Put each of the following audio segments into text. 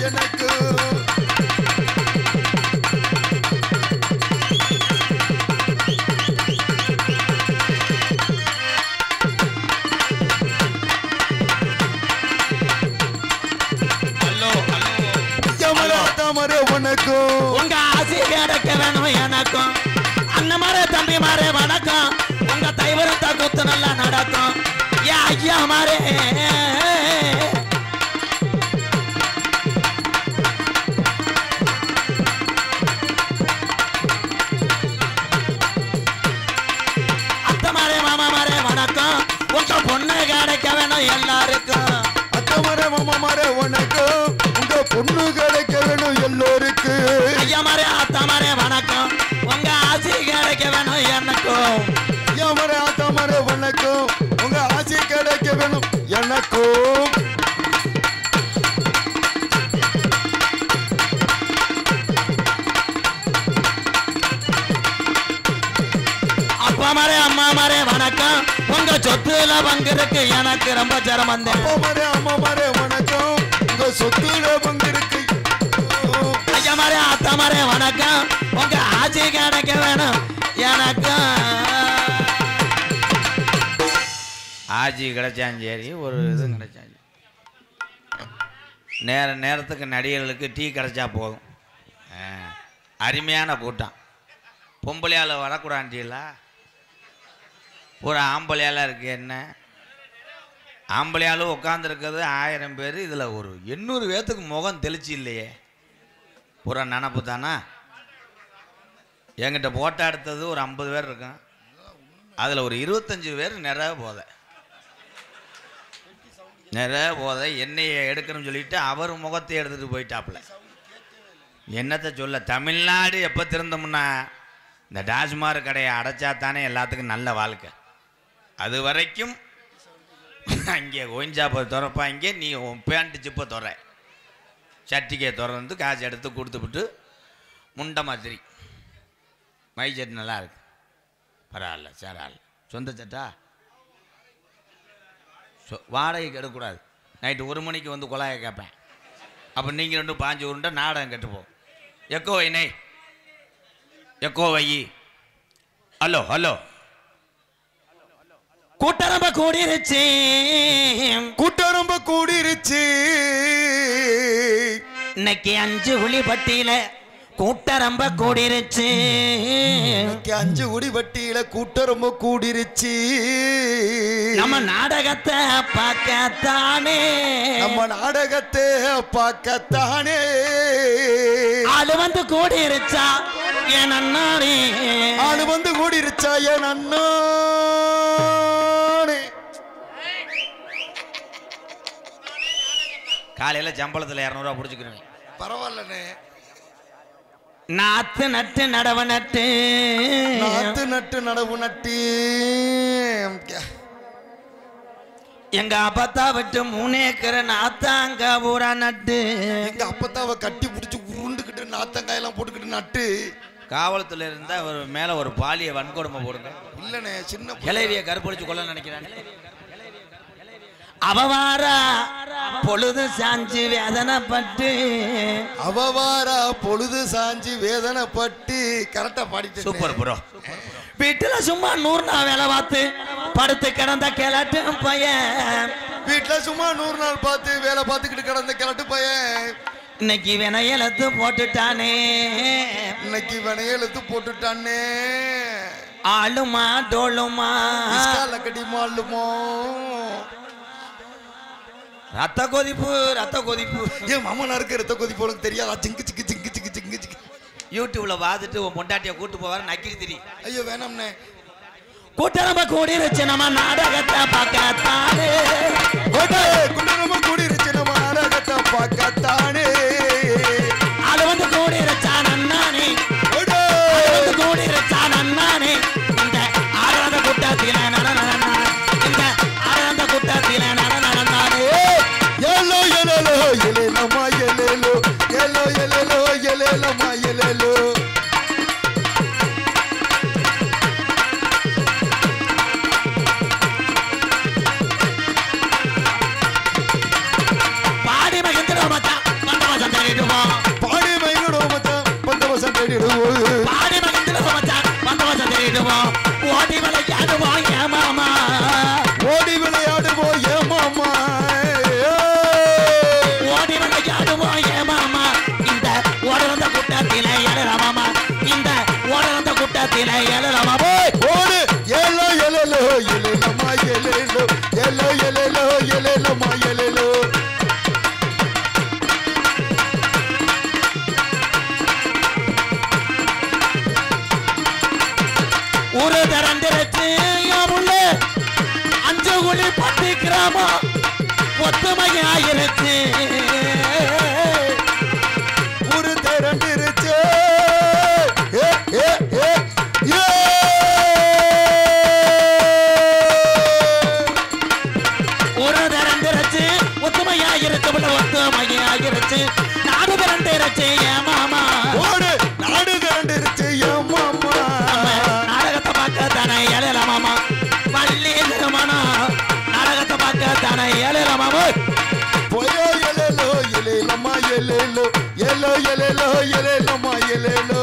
எனக்கு hello hello யமரா தாமரை உனக்கும் உங்க ஆசை கிடைக்க வேணும் எனக்கும் அண்ணன் மாரே தம்பி மாரே வணக்கம் உங்க தைவரத்தை குத்து நல்லா நடக்கும் ஏ ஐயா மாரே அத்தை மாரே மாமா மாரே வணக்கம் உங்க பொண்ணு கிடைக்க வேணும் எல்லாருக்கும் அத்தமரை மாமாமரை உனக்கும் உங்க பொண்ணு கிடைக்க வேணும் எல்லோருக்கு ஐயா மாரே அத்தா மாரே வணக்கம் உங்க ஆசை கிடைக்க வேணும் எனக்கும் யமரா தாமரை உனக்கும் உங்க ஆசை கிடைக்க வேணும் எனக்கும் அப்பா மாரே அம்மா மாரே வணக்கம் உங்க சொத்துல பங்கு இருக்கு எனக்கு ரொம்ப சிரமம் தான் அப்பாமரே அம்மாமரே வணக்கம் உங்க சொத்துல பங்கு இருக்கு ஐயா மாரே அத்தா மாரே வணக்கம் உங்க ஆட்சி கிடைக்க வேணும் எனக்கு ஆஜி கிடைச்சாலும் சரி ஒரு இது கிடைச்சாலும் சரி. நேர நேரத்துக்கு நடிகர்களுக்கு டீ கிடைச்சா போதும் ஆ, அருமையான கூட்டம் பொம்பளையால் வரக்கூடாண்டிங்களா ஒரு ஆம்பளையாலாம் இருக்கு என்ன ஆம்பளையாலும் உட்காந்துருக்கிறது ஆயிரம் பேர் இதில் ஒரு எண்ணூறு பேர்த்துக்கு முகம் தெளிச்சு இல்லையே பூரா நினப்பு தானா என்கிட்ட போட்டோ எடுத்தது ஒரு ஐம்பது பேர் இருக்கும் அதில் ஒரு இருபத்தஞ்சு பேர் நிறைய போதை நிறைய போதை என்னையை எடுக்கணும்னு சொல்லிட்டு அவர் முகத்தை எடுத்துகிட்டு போயிட்டாப்புல என்னத்தை சொல்ல தமிழ்நாடு எப்போ திருந்தோம்னா இந்த டாஸ்மார் கடையை அடைச்சா தானே எல்லாத்துக்கும் நல்ல வாழ்க்கை அது வரைக்கும் அங்கே ஒயின்சாப்பை திறப்பாங்க நீ உன் பேண்ட்டு சிப்பை துற சட்டிக்கை திறந்து காசு எடுத்து கொடுத்துவிட்டு முண்டை மாதிரி மை சட்டு நல்லா இருக்கு பரவாயில்ல சரவாயில்ல சொந்த சட்டா சொ வாடகைக்கு எடுக்கக்கூடாது நைட்டு ஒரு மணிக்கு வந்து குழாயை கேட்பேன் அப்போ நீங்கள் ரெண்டும் பாஞ்சு உருண்டை நாடகம் கெட்டுப்போம் எக்கோ வைனே எக்கோ வை ஹலோ ஹலோ கூட்டரம்ப கூடிருச்சு கூட்டம் ரொம்ப கூடிருச்சு இன்னைக்கு அஞ்சு புலிப்பட்டியில கூட்டரம்ப கூடிருச்சு இன்னைக்கு அஞ்சு குடி வட்டியில கூட்டம் ரொம்ப கூடிருச்சு நம்ம நாடகத்தை பார்க்கத்தானே நம்ம நாடகத்தை பார்க்கத்தானே ஆளு வந்து கூடிருச்சா என் அண்ணாரே ஆளு வந்து கூடிருச்சா என் அண்ணானே காலையில் சம்பளத்தில் இரநூறுவா பிடிச்சிக்கிறேன் பரவாயில்லண்ணே நாத்து நட்டு நடவ நட்டு நாத்து நட்டு நடவு நட்டு எங்க அப்பத்தா விட்டு மூணு ஏக்கர் நாத்தாங்க பூரா நட்டு எங்க அப்பத்தாவ கட்டி பிடிச்சி உருண்டுக்கிட்டு நாத்தங்காயெல்லாம் போட்டுக்கிட்டு நட்டு காவலத்தில் இருந்தால் ஒரு மேலே ஒரு பாலிய வன்கொடுமை போடுங்க இல்லண்ணே சின்ன பிள்ளை. கிளவியை கருப்பொழிச்சு கொள்ள நினைக்கிறாங்க அவ வாரா பொழுது சாஞ்சு வேதனைப்பட்டு அவ வாரா பொழுது சாஞ்சி வேதனைப்பட்டு கரெக்டா பாடிட்டு சூப்பர் ப்ரோ வீட்டுல சும்மா நூறு நாள் வேலை பார்த்து படுத்து கிடந்த கிளட்டு பையன் வீட்டுல சும்மா நூறு நாள் பார்த்து வேலை பார்த்துக்கிட்டு கிடந்த கிளட்டு பையன் இன்னைக்கு வினையெழுத்து போட்டுட்டானே இன்னைக்கு வினையெழுத்து போட்டுட்டானே ஆளுமா டோளுமா இஸ்கால கடி மாளுமோ ரத்த கொதிப்பு ரத்த கொதிப்பு ஏன் மாமனாருக்கு ரத்த கொதி போல தெரியாதா சிங்கு சிக்கு சிங்கு சிக்கு சிங்கு சிக்கு யூடியூப்ல பார்த்துட்டு உன் பொண்டாட்டியை கூட்டு போவார் நக்கிரி திரி ஐயோ வேணாம்ண்ணே கூட்டரம்ப கூடிருச்சு நம்ம நாடகத்தை பார்க்கத்தானே ஓட்டே குண்டனமா கூடிருச்சு நம்ம நாடகத்தை பார்க்கத்தானே ஆளு வந்து கூடிருச்சா நன்னானே ஓடே ஆளு வந்து கூடிருச்சா நன்னானே இந்த ஆறாத கூட்டத்தில நடன இந்த ஆறாத கூட்டத்தில நடனானே எலோ எலோ எலேலமா எலேலோ எலோ எலேலோ எலேலமா எலேலோ பாடி மகிழ்ந்துடும் மச்சா ஏமாமா ஒத்துமையாயிருச்சு ஒரு திரண்டிருச்சு ஏ, ஏ, ஏ, ஏ. ஒரு திரண்டிருச்சு ஒத்துமையாயிருச்சு விட ஒத்துமையாயிருச்சு நாடு திரண்டிருச்சு ஏமாமா ஓடு நாடு திரண்டிருச்சு ஏமாமா நாடகத்தை பார்க்க தானே ஏழலாமாமா வள்ளி திருமணம் நாடகத்தை பார்க்க தானே ஏழலாமாமா போயோ எலேலோ எலேலம்மா எலேலோ எலோ எலேலோ எலேலம்மா எலேலோ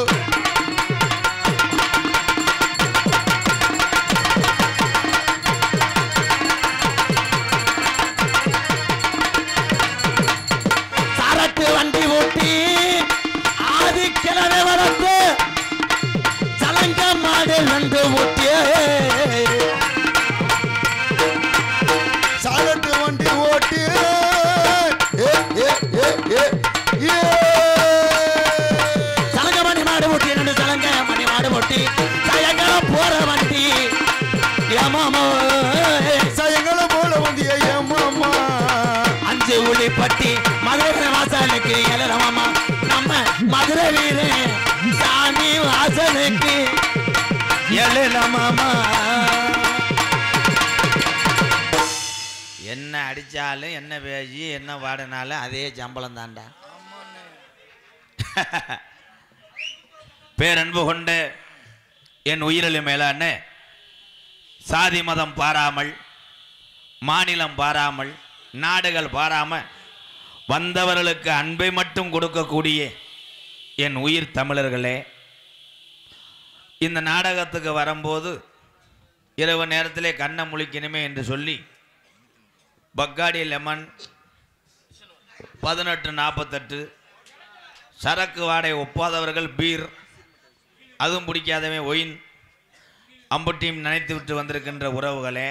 சரட்டு வண்டி ஓட்டி ஆதி கிழமை வளர்த்து சலங்க மாடு நண்டு ஓட்டி சாலட்டு வண்டி ஓட்டி ஏ, ஏ, ஏ, ஏ, ஏ. சலங்க மணி மாடு ஓட்டி நண்டு சலங்க மணி மாடு ஓட்டி சாயங்காலம் போற வண்டி ஏமாமோ சாயங்காலம் போல வந்திய ஏமாமா அஞ்சு உளி பட்டி மதுரை வாசலுக்கு எழறமாமா நம்ம மதுரை வீரன் சாமி வாசலுக்கு எழறமாமா என்ன அடிச்சாலும் என்ன பேசி என்ன பாடினாலும் அதே சம்பளம் தான்டா பேரன்பு கொண்ட என் உயிரிழு மேலான சாதி மதம் பாராமல் மாநிலம் பாராமல் நாடுகள் பாராம வந்தவர்களுக்கு அன்பை மட்டும் கொடுக்கக்கூடிய என் உயிர் தமிழர்களே இந்த நாடகத்துக்கு வரும்போது இரவு நேரத்திலே கண்ணை முழிக்கணுமே என்று சொல்லி பக்காடி லெமன் பதினெட்டு நாற்பத்தெட்டு சரக்கு வாடை ஒப்பாதவர்கள் பீர் அதுவும் பிடிக்காதவன் ஒயின் அம்புட்டியும் நினைத்து விட்டு வந்திருக்கின்ற உறவுகளே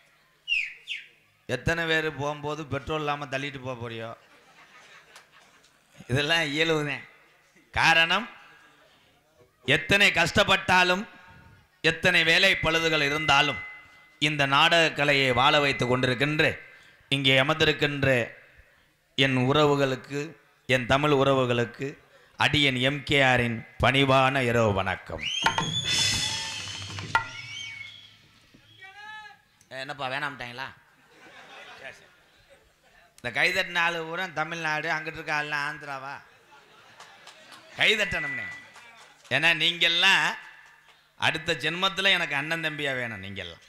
எத்தனை பேர் போகும்போது பெட்ரோல் இல்லாமல் தள்ளிட்டு போக போறியோ இதெல்லாம் இயலுவுதேன் காரணம் எத்தனை கஷ்டப்பட்டாலும் எத்தனை வேலை பழுதுகள் இருந்தாலும் இந்த நாடக கலையை வாழ வைத்து கொண்டிருக்கின்ற இங்கே அமர்ந்திருக்கின்ற என் உறவுகளுக்கு என் தமிழ் உறவுகளுக்கு அடியன் எம்கேஆரின் பணிவான இரவு வணக்கம் என்னப்பா வேணாம்ட்டாங்களா இந்த கைதட்டின ஆளு பூரா தமிழ்நாடு அங்கிட்டு இருக்க ஆள்லாம் ஆந்திராவா கைதட்டணும்னே ஏன்னா நீங்கெல்லாம் அடுத்த ஜென்மத்தில் எனக்கு அண்ணன் தம்பியா வேணும் நீங்கெல்லாம்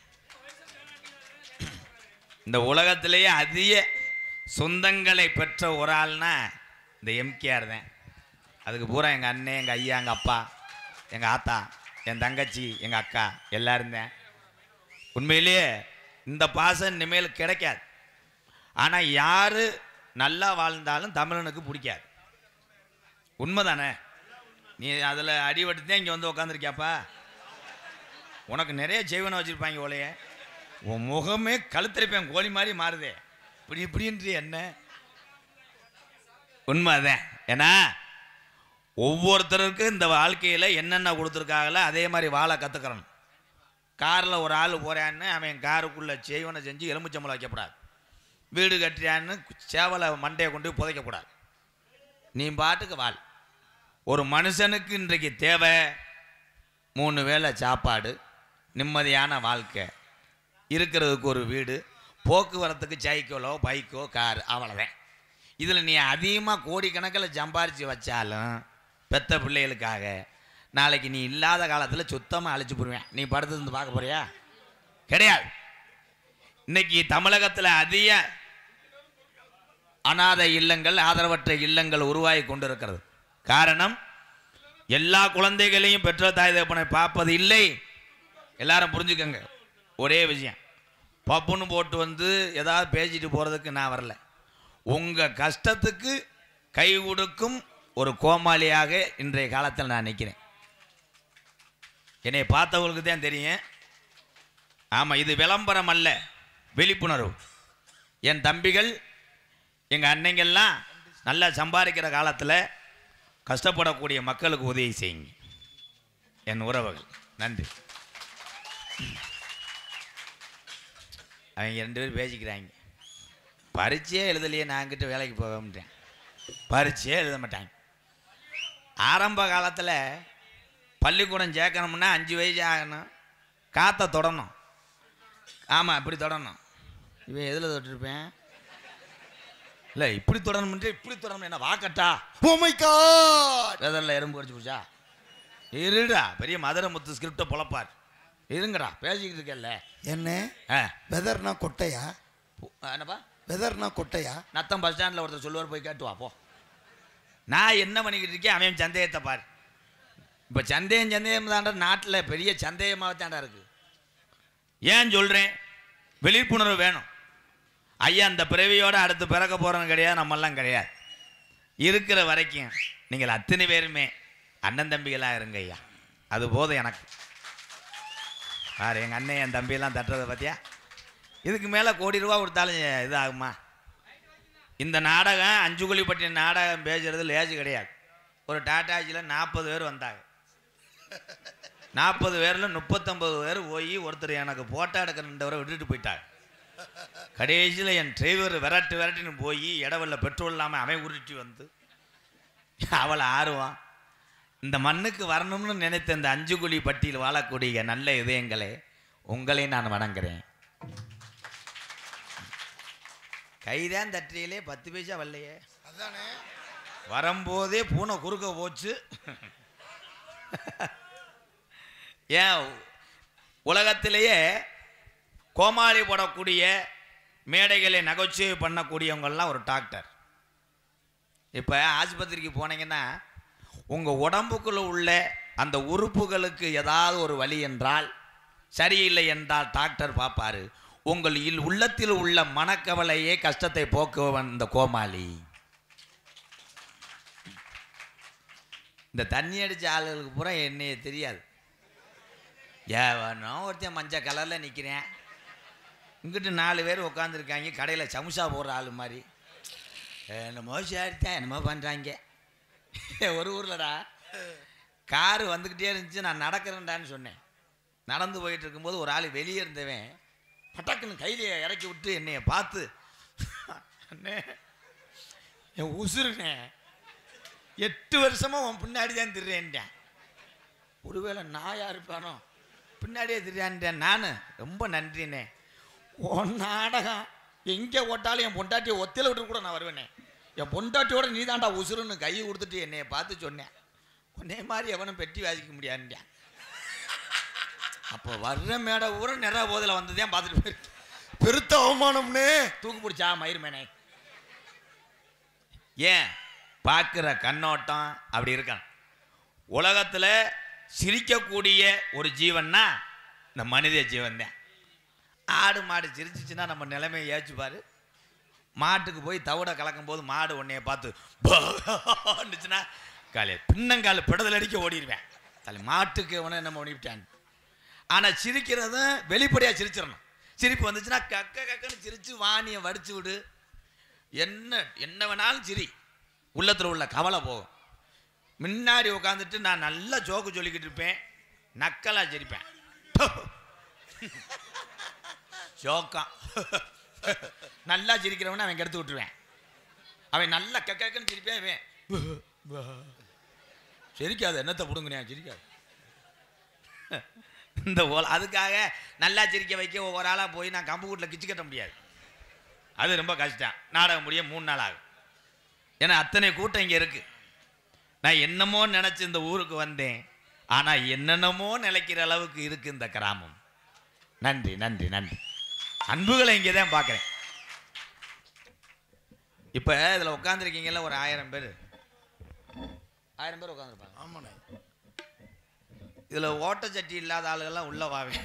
இந்த உலகத்திலேயே அதிக சொந்தங்களை பெற்ற ஒரு ஆள்னா இந்த எம்கேஆர் தான் அதுக்கு பூரா எங்கள் அண்ணன் எங்கள் ஐயா எங்கள் அப்பா எங்கள் ஆத்தா என் தங்கச்சி எங்கள் அக்கா எல்லாரும் தான் உண்மையிலேயே இந்த பாசம் இனிமேல் கிடைக்காது ஆனால் யார் நல்லா வாழ்ந்தாலும் தமிழனுக்கு பிடிக்காது உண்மைதானே நீ அதில் அடிபட்டு தான் இங்கே வந்து உக்காந்துருக்கியாப்பா உனக்கு நிறைய ஜெய்வனை வச்சுருப்பாங்க ஓலையே உன் முகமே கழுத்திருப்பேன் கோழி மாதிரி மாறுதே இப்படி இப்படின்ற என்ன உண்மைதான் ஏன்னா ஒவ்வொருத்தருக்கும் இந்த வாழ்க்கையில் என்னென்ன கொடுத்துருக்காங்களோ அதே மாதிரி வாழ கற்றுக்கிறணும் காரில் ஒரு ஆள் போகிறான்னு அவன் காருக்குள்ளே செய்வனை செஞ்சு எலும்புச்சம்பளம் வைக்கக்கூடாது வீடு கட்டுறான்னு சேவலை மண்டையை கொண்டு போய் புதைக்கக்கூடாது நீ பாட்டுக்கு வாழ் ஒரு மனுஷனுக்கு இன்றைக்கு தேவை மூணு வேளை சாப்பாடு நிம்மதியான வாழ்க்கை இருக்கிறதுக்கு ஒரு வீடு போக்குவரத்துக்கு சைக்கிளோ பைக்கோ கார் அவ்வளோதான் இதில் நீ அதிகமாக கோடிக்கணக்கில் சம்பாரித்து வச்சாலும் பெத்த பிள்ளைகளுக்காக நாளைக்கு நீ இல்லாத காலத்தில் சுத்தமாக அழைச்சி போடுவேன் நீ படுத்து இருந்து பார்க்க போறியா கிடையாது இன்னைக்கு தமிழகத்தில் அதிக அனாதை இல்லங்கள் ஆதரவற்ற இல்லங்கள் உருவாகி கொண்டிருக்கிறது காரணம் எல்லா குழந்தைகளையும் பெற்றோர் தாய் தகப்பனை பார்ப்பது இல்லை எல்லாரும் புரிஞ்சுக்கங்க ஒரே விஷயம் பப்புன்னு போட்டு வந்து ஏதாவது பேசிட்டு போகிறதுக்கு நான் வரல உங்கள் கஷ்டத்துக்கு கை கொடுக்கும் ஒரு கோமாளியாக இன்றைய காலத்தில் நான் நிற்கிறேன் என்னை பார்த்தவங்களுக்கு தான் தெரியும் ஆமாம் இது விளம்பரம் அல்ல விழிப்புணர்வு என் தம்பிகள் எங்கள் அன்னைங்கள்லாம் நல்லா சம்பாதிக்கிற காலத்தில் கஷ்டப்படக்கூடிய மக்களுக்கு உதவி செய்யுங்க என் உறவுகள் நன்றி அவங்க ரெண்டு பேரும் பேசிக்கிறாங்க பரீட்சையே எழுதலையே நான் கிட்ட வேலைக்கு போகன்றேன் பரீட்சையே எழுத மாட்டாங்க ஆரம்ப காலத்தில் பள்ளிக்கூடம் சேர்க்கணும்னா அஞ்சு வயசு ஆகணும் காற்றை தொடணும் ஆமாம் இப்படி தொடணும் இவன் எதில் தொட்டிருப்பேன் இல்லை இப்படி தொடணும்ட்டு இப்படி தொடணும் என்ன வாக்கட்டா ஓ மை காட் வெதரில் எறும்பு கடிச்சு போச்சா இருடா பெரிய மதுரை முத்து ஸ்கிரிப்டை பொழப்பார் இருங்கடா பேசிக்கிட்டு இருக்கேல்ல என்ன ஆ வெதர்னா கொட்டையா பு- ஆ, என்னப்பா வெதர்னா கொட்டையா நத்தம் பஸ் ஸ்டாண்டில் ஒருத்தர் சொல்லுவார் போய் கேட்டு வா போ நான் என்ன பண்ணிக்கிட்டு இருக்கேன் அவன் சந்தேகத்தை பாரு இப்போ சந்தேகம் சந்தேகம் தாண்டா நாட்டில் பெரிய சந்தேகமாக தாண்டா இருக்கு ஏன் சொல்கிறேன் விழிப்புணர்வு வேணும் ஐயா அந்த பிறவியோட அடுத்து பிறக்க போகிறவங்க கிடையாது நம்மெல்லாம் கிடையாது இருக்கிற வரைக்கும் நீங்கள் அத்தனை பேருமே அண்ணன் தம்பிகளாக இருங்க ஐயா அது போதும் எனக்கு பாரு எங்கள் அண்ணன் என் தம்பியெல்லாம் தட்டுறதை பார்த்தியா இதுக்கு மேலே கோடி ரூபா கொடுத்தாலும் இது ஆகுமா இந்த நாடகம் அஞ்சு குழிப்பட்டி நாடகம் பேசுறது லேசு கிடையாது ஒரு டாட்டாஜியில் நாற்பது பேர் வந்தாங்க நாற்பது பேரில் முப்பத்தொம்பது பேர் போய் ஒருத்தர் எனக்கு போட்டோ எடுக்கிறவரை விட்டுட்டு போயிட்டாங்க கடைசியில் என் டிரைவர் விரட்டு விரட்டின்னு போய் இடவெல்ல பெட்ரோல் இல்லாமல் அவன் உருட்டி வந்து அவளை ஆர்வம் இந்த மண்ணுக்கு வரணும்னு நினைத்த இந்த அஞ்சு குழி பட்டியில் வாழக்கூடிய நல்ல இதயங்களே உங்களை நான் வணங்குறேன் கைதான் தட்டியிலே பத்து பைசா வரலையே அதானே வரும்போதே பூனை குறுக்க போச்சு ஏன் உலகத்திலேயே கோமாளி போடக்கூடிய மேடைகளை நகைச்சுவை பண்ணக்கூடியவங்கெல்லாம் ஒரு டாக்டர் இப்போ ஆஸ்பத்திரிக்கு போனீங்கன்னா உங்கள் உடம்புக்குள்ள உள்ள அந்த உறுப்புகளுக்கு ஏதாவது ஒரு வலி என்றால் சரியில்லை என்றால் டாக்டர் பார்ப்பாரு உங்கள் இல் உள்ளத்தில் உள்ள மனக்கவலையே கஷ்டத்தை போக்குவன் இந்த கோமாளி இந்த தண்ணி அடித்த ஆளுகளுக்கு பூரா என்னைய தெரியாது ஏவனோ ஒருத்தன் மஞ்சள் கலரில் நிற்கிறேன் இங்கிட்டு நாலு பேர் உட்காந்துருக்காங்க கடையில் சமுசா போடுற ஆள் மாதிரி என்னமோ சரித்தான் என்னமோ பண்ணுறாங்க ஒரு ஊர்லடா காரு வந்துக்கிட்டே இருந்துச்சு நான் நடக்கிறேன்டான்னு சொன்னேன் நடந்து போயிட்டு இருக்கும்போது ஒரு ஆள் வெளியே இருந்தவன் பட்டாக்குன்னு கையில இறக்கி விட்டு என்னைய பார்த்து அண்ணே என் உசுருண்ணே எட்டு வருஷமா உன் பின்னாடி தான் திரிறேன்ட்டேன் ஒருவேளை நாயா இருப்பானோ பின்னாடியே திரியான்ட்டேன் நான் ரொம்ப நன்றிண்ணே உன் நாடகம் எங்கே ஓட்டாலும் என் பொண்டாட்டியை ஒத்தையில் விட்டு கூட நான் வருவேனே என் பொண்டாட்டியோட நீ தாண்டா உசுருன்னு கை கொடுத்துட்டு என்னைய பார்த்து சொன்னேன் உன்னே மாதிரி எவனும் பெட்டி வாசிக்க முடியாதுன்ட்டேன் அப்போ வர்ற மேடை ஊர நிறைய போதில் வந்ததே பார்த்துட்டு போயிருக்கு பெருத்த அவமானம்னே தூக்கு பிடிச்சா மயிர்மேனே ஏன் பார்க்குற கண்ணோட்டம் அப்படி இருக்கான் உலகத்தில் சிரிக்கக்கூடிய ஒரு ஜீவன்னா இந்த மனித ஜீவன் தான் ஆடு மாடு சிரிச்சிச்சுன்னா நம்ம நிலைமையை ஏச்சு பாரு மாட்டுக்கு போய் தவிட கலக்கும் போது மாடு உன்னைய பார்த்து இருந்துச்சுன்னா காலையில் பின்னங்கால் பிடதல் அடிக்க ஓடிடுவேன் தலை மாட்டுக்கு உன நம்ம ஓடிவிட்டான் ஆனால் சிரிக்கிறதும் வெளிப்படையாக சிரிச்சிடணும் சிரிப்பு வந்துச்சுன்னா கக்க கக்கன்னு சிரித்து வாணியை வடிச்சு விடு என்ன என்ன வேணாலும் சிரி உள்ளத்தில் உள்ள கவலை போகும் முன்னாடி உட்காந்துட்டு நான் நல்லா ஜோக்கு சொல்லிக்கிட்டு இருப்பேன் நக்கலாக சிரிப்பேன் ஜோக்கம் நல்லா சிரிக்கிறவனை அவன் கெடுத்து விட்டுருவேன் அவன் நல்லா கக்கன்னு சிரிப்பேன் அவன் சிரிக்காது என்னத்தை பிடுங்குறேன் சிரிக்காது இந்த ஓல அதுக்காக நல்லா சிரிக்க வைக்க ஒவ்வொரு ஆளாக போய் நான் கம்பு கூட்டில் கிச்சு கட்ட முடியாது அது ரொம்ப கஷ்டம் நாடகம் முடிய மூணு நாள் ஆகும் ஏன்னா அத்தனை கூட்டம் இங்கே இருக்கு நான் என்னமோ நினச்சி இந்த ஊருக்கு வந்தேன் ஆனால் என்னென்னமோ நிலைக்கிற அளவுக்கு இருக்கு இந்த கிராமம் நன்றி நன்றி நன்றி அன்புகளை இங்கே தான் பார்க்குறேன் இப்போ இதில் உட்காந்துருக்கீங்கல்ல ஒரு ஆயிரம் பேர் ஆயிரம் பேர் உட்காந்துருப்பாங்க ஆமாண்ணே இதில் ஓட்டச்சட்டி இல்லாத ஆளுகள்லாம் உள்ள வாங்க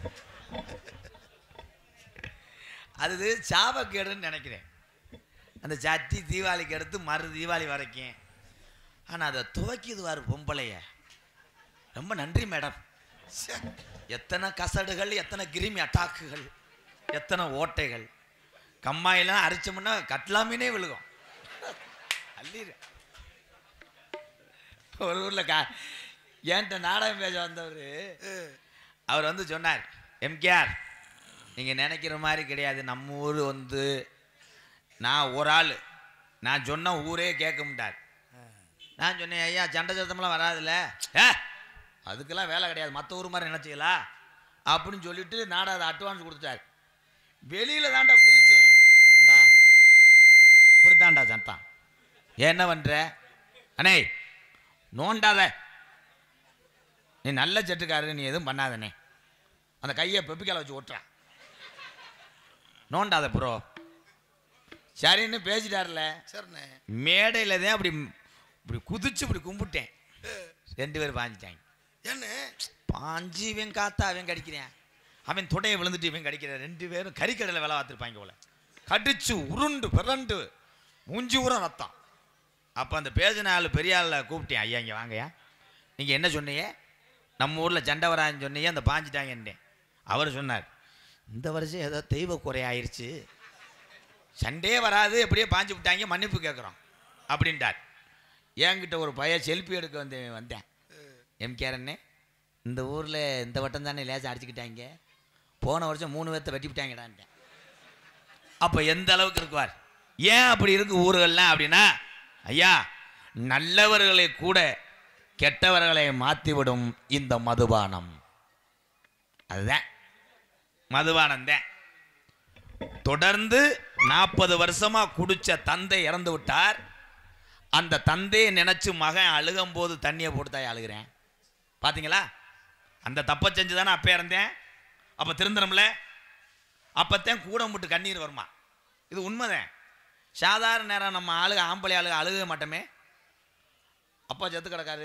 அது சாபக்கேடுன்னு நினைக்கிறேன் அந்த சட்டி தீபாவளிக்கு எடுத்து மறு தீபாவளி வரைக்கும் ஆனால் அதை துவைக்கிது வாரு பொம்பளைய ரொம்ப நன்றி மேடம் ச்சே, எத்தனை கசடுகள் எத்தனை கிருமி அட்டாக்குகள் எத்தனை ஓட்டைகள் கம்மாயெல்லாம் அரிச்சோம்னா கட்லாமீனே விழுகும் அள்ளிடு ஒரு ஊரில் கா என்கிட்ட நாடகம் பேச வந்தவர் அவர் வந்து சொன்னார் எம்கேஆர் நீங்கள் நினைக்கிற மாதிரி கிடையாது நம்ம ஊர் வந்து நான் ஒரு ஆள் நான் சொன்ன ஊரே கேட்க மாட்டார் நான் சொன்னேன் ஐயா சண்டை சத்தமெல்லாம் வராதுல்ல ஏ அதுக்கெல்லாம் வேலை கிடையாது மற்ற ஊர் மாதிரி நினச்சிங்களா அப்படின்னு சொல்லிட்டு நாடா அதை அட்வான்ஸ் கொடுத்துட்டார் வெளியில தாண்டா குதிச்சேன் இந்தா இப்படித்தான்டா சத்தான் என்ன பண்ற அண்ணே நோண்டாத நீ நல்ல செட்டுக்காரரு நீ எதுவும் பண்ணாதண்ணே அந்த கையை பெப்பிக்கால வச்சு ஓட்டுறா நோண்டாத ப்ரோ சரின்னு பேசிட்டார்ல சரிண்ணே மேடையில் தான் அப்படி இப்படி குதிச்சு இப்படி கும்பிட்டேன் ரெண்டு பேரும் பாஞ்சிட்டாங்க என்ன பாஞ்சு இவன் காத்தா அவன் கடிக்கிறேன் அவன் தொடையை விழுந்துட்டு இவன் கடிக்கிறேன் ரெண்டு பேரும் கறிக்கடையில் வேலை பார்த்துருப்பாங்க போல கடிச்சு உருண்டு பிறண்டு மூஞ்சி உரம் ரத்தம் அப்போ அந்த பேசின ஆள் பெரிய ஆளில் கூப்பிட்டேன் ஐயா இங்கே வாங்கய்யா நீங்கள் என்ன சொன்னீங்க நம்ம ஊரில் சண்டை வரான்னு சொன்னீங்க அந்த பாஞ்சிட்டாங்கன்னே அவர் சொன்னார் இந்த வருஷம் ஏதோ தெய்வ குறை ஆயிருச்சு சண்டே வராது எப்படியே பாஞ்சு விட்டாங்க மன்னிப்பு கேட்குறோம் அப்படின்ட்டார் என்கிட்ட ஒரு பையன் செல்ஃபி எடுக்க வந்து வந்தேன் எம்கேஆர் அண்ணே இந்த ஊரில் இந்த வட்டம் தானே லேசாக அடிச்சுக்கிட்டாங்க போன வருஷம் மூணு பேர்த்த வெட்டி விட்டாங்கடான்ட்டேன் அப்போ எந்த அளவுக்கு இருக்குவார் ஏன் அப்படி இருக்கு ஊர்கள்லாம் அப்படின்னா ஐயா நல்லவர்களை கூட கெட்டவர்களை மாற்றிவிடும் இந்த மதுபானம் அதுதான் மதுபானம் தான் தொடர்ந்து நாற்பது வருஷமா குடிச்ச தந்தை இறந்து விட்டார் அந்த தந்தையை நினைச்சு மகன் அழுகும் போது தண்ணியை போட்டு தான் அழுகிறேன் பாத்தீங்களா அந்த தப்பை செஞ்சு தானே அப்போ இறந்தேன் அப்போ திருந்தணும்ல அப்பத்தான் கூட முட்டு கண்ணீர் வருமா இது உண்மைதான் சாதாரண நேரம் நம்ம ஆளுக ஆம்பளை ஆளுக அழுக மாட்டோமே அப்பா செத்து கிடக்காரு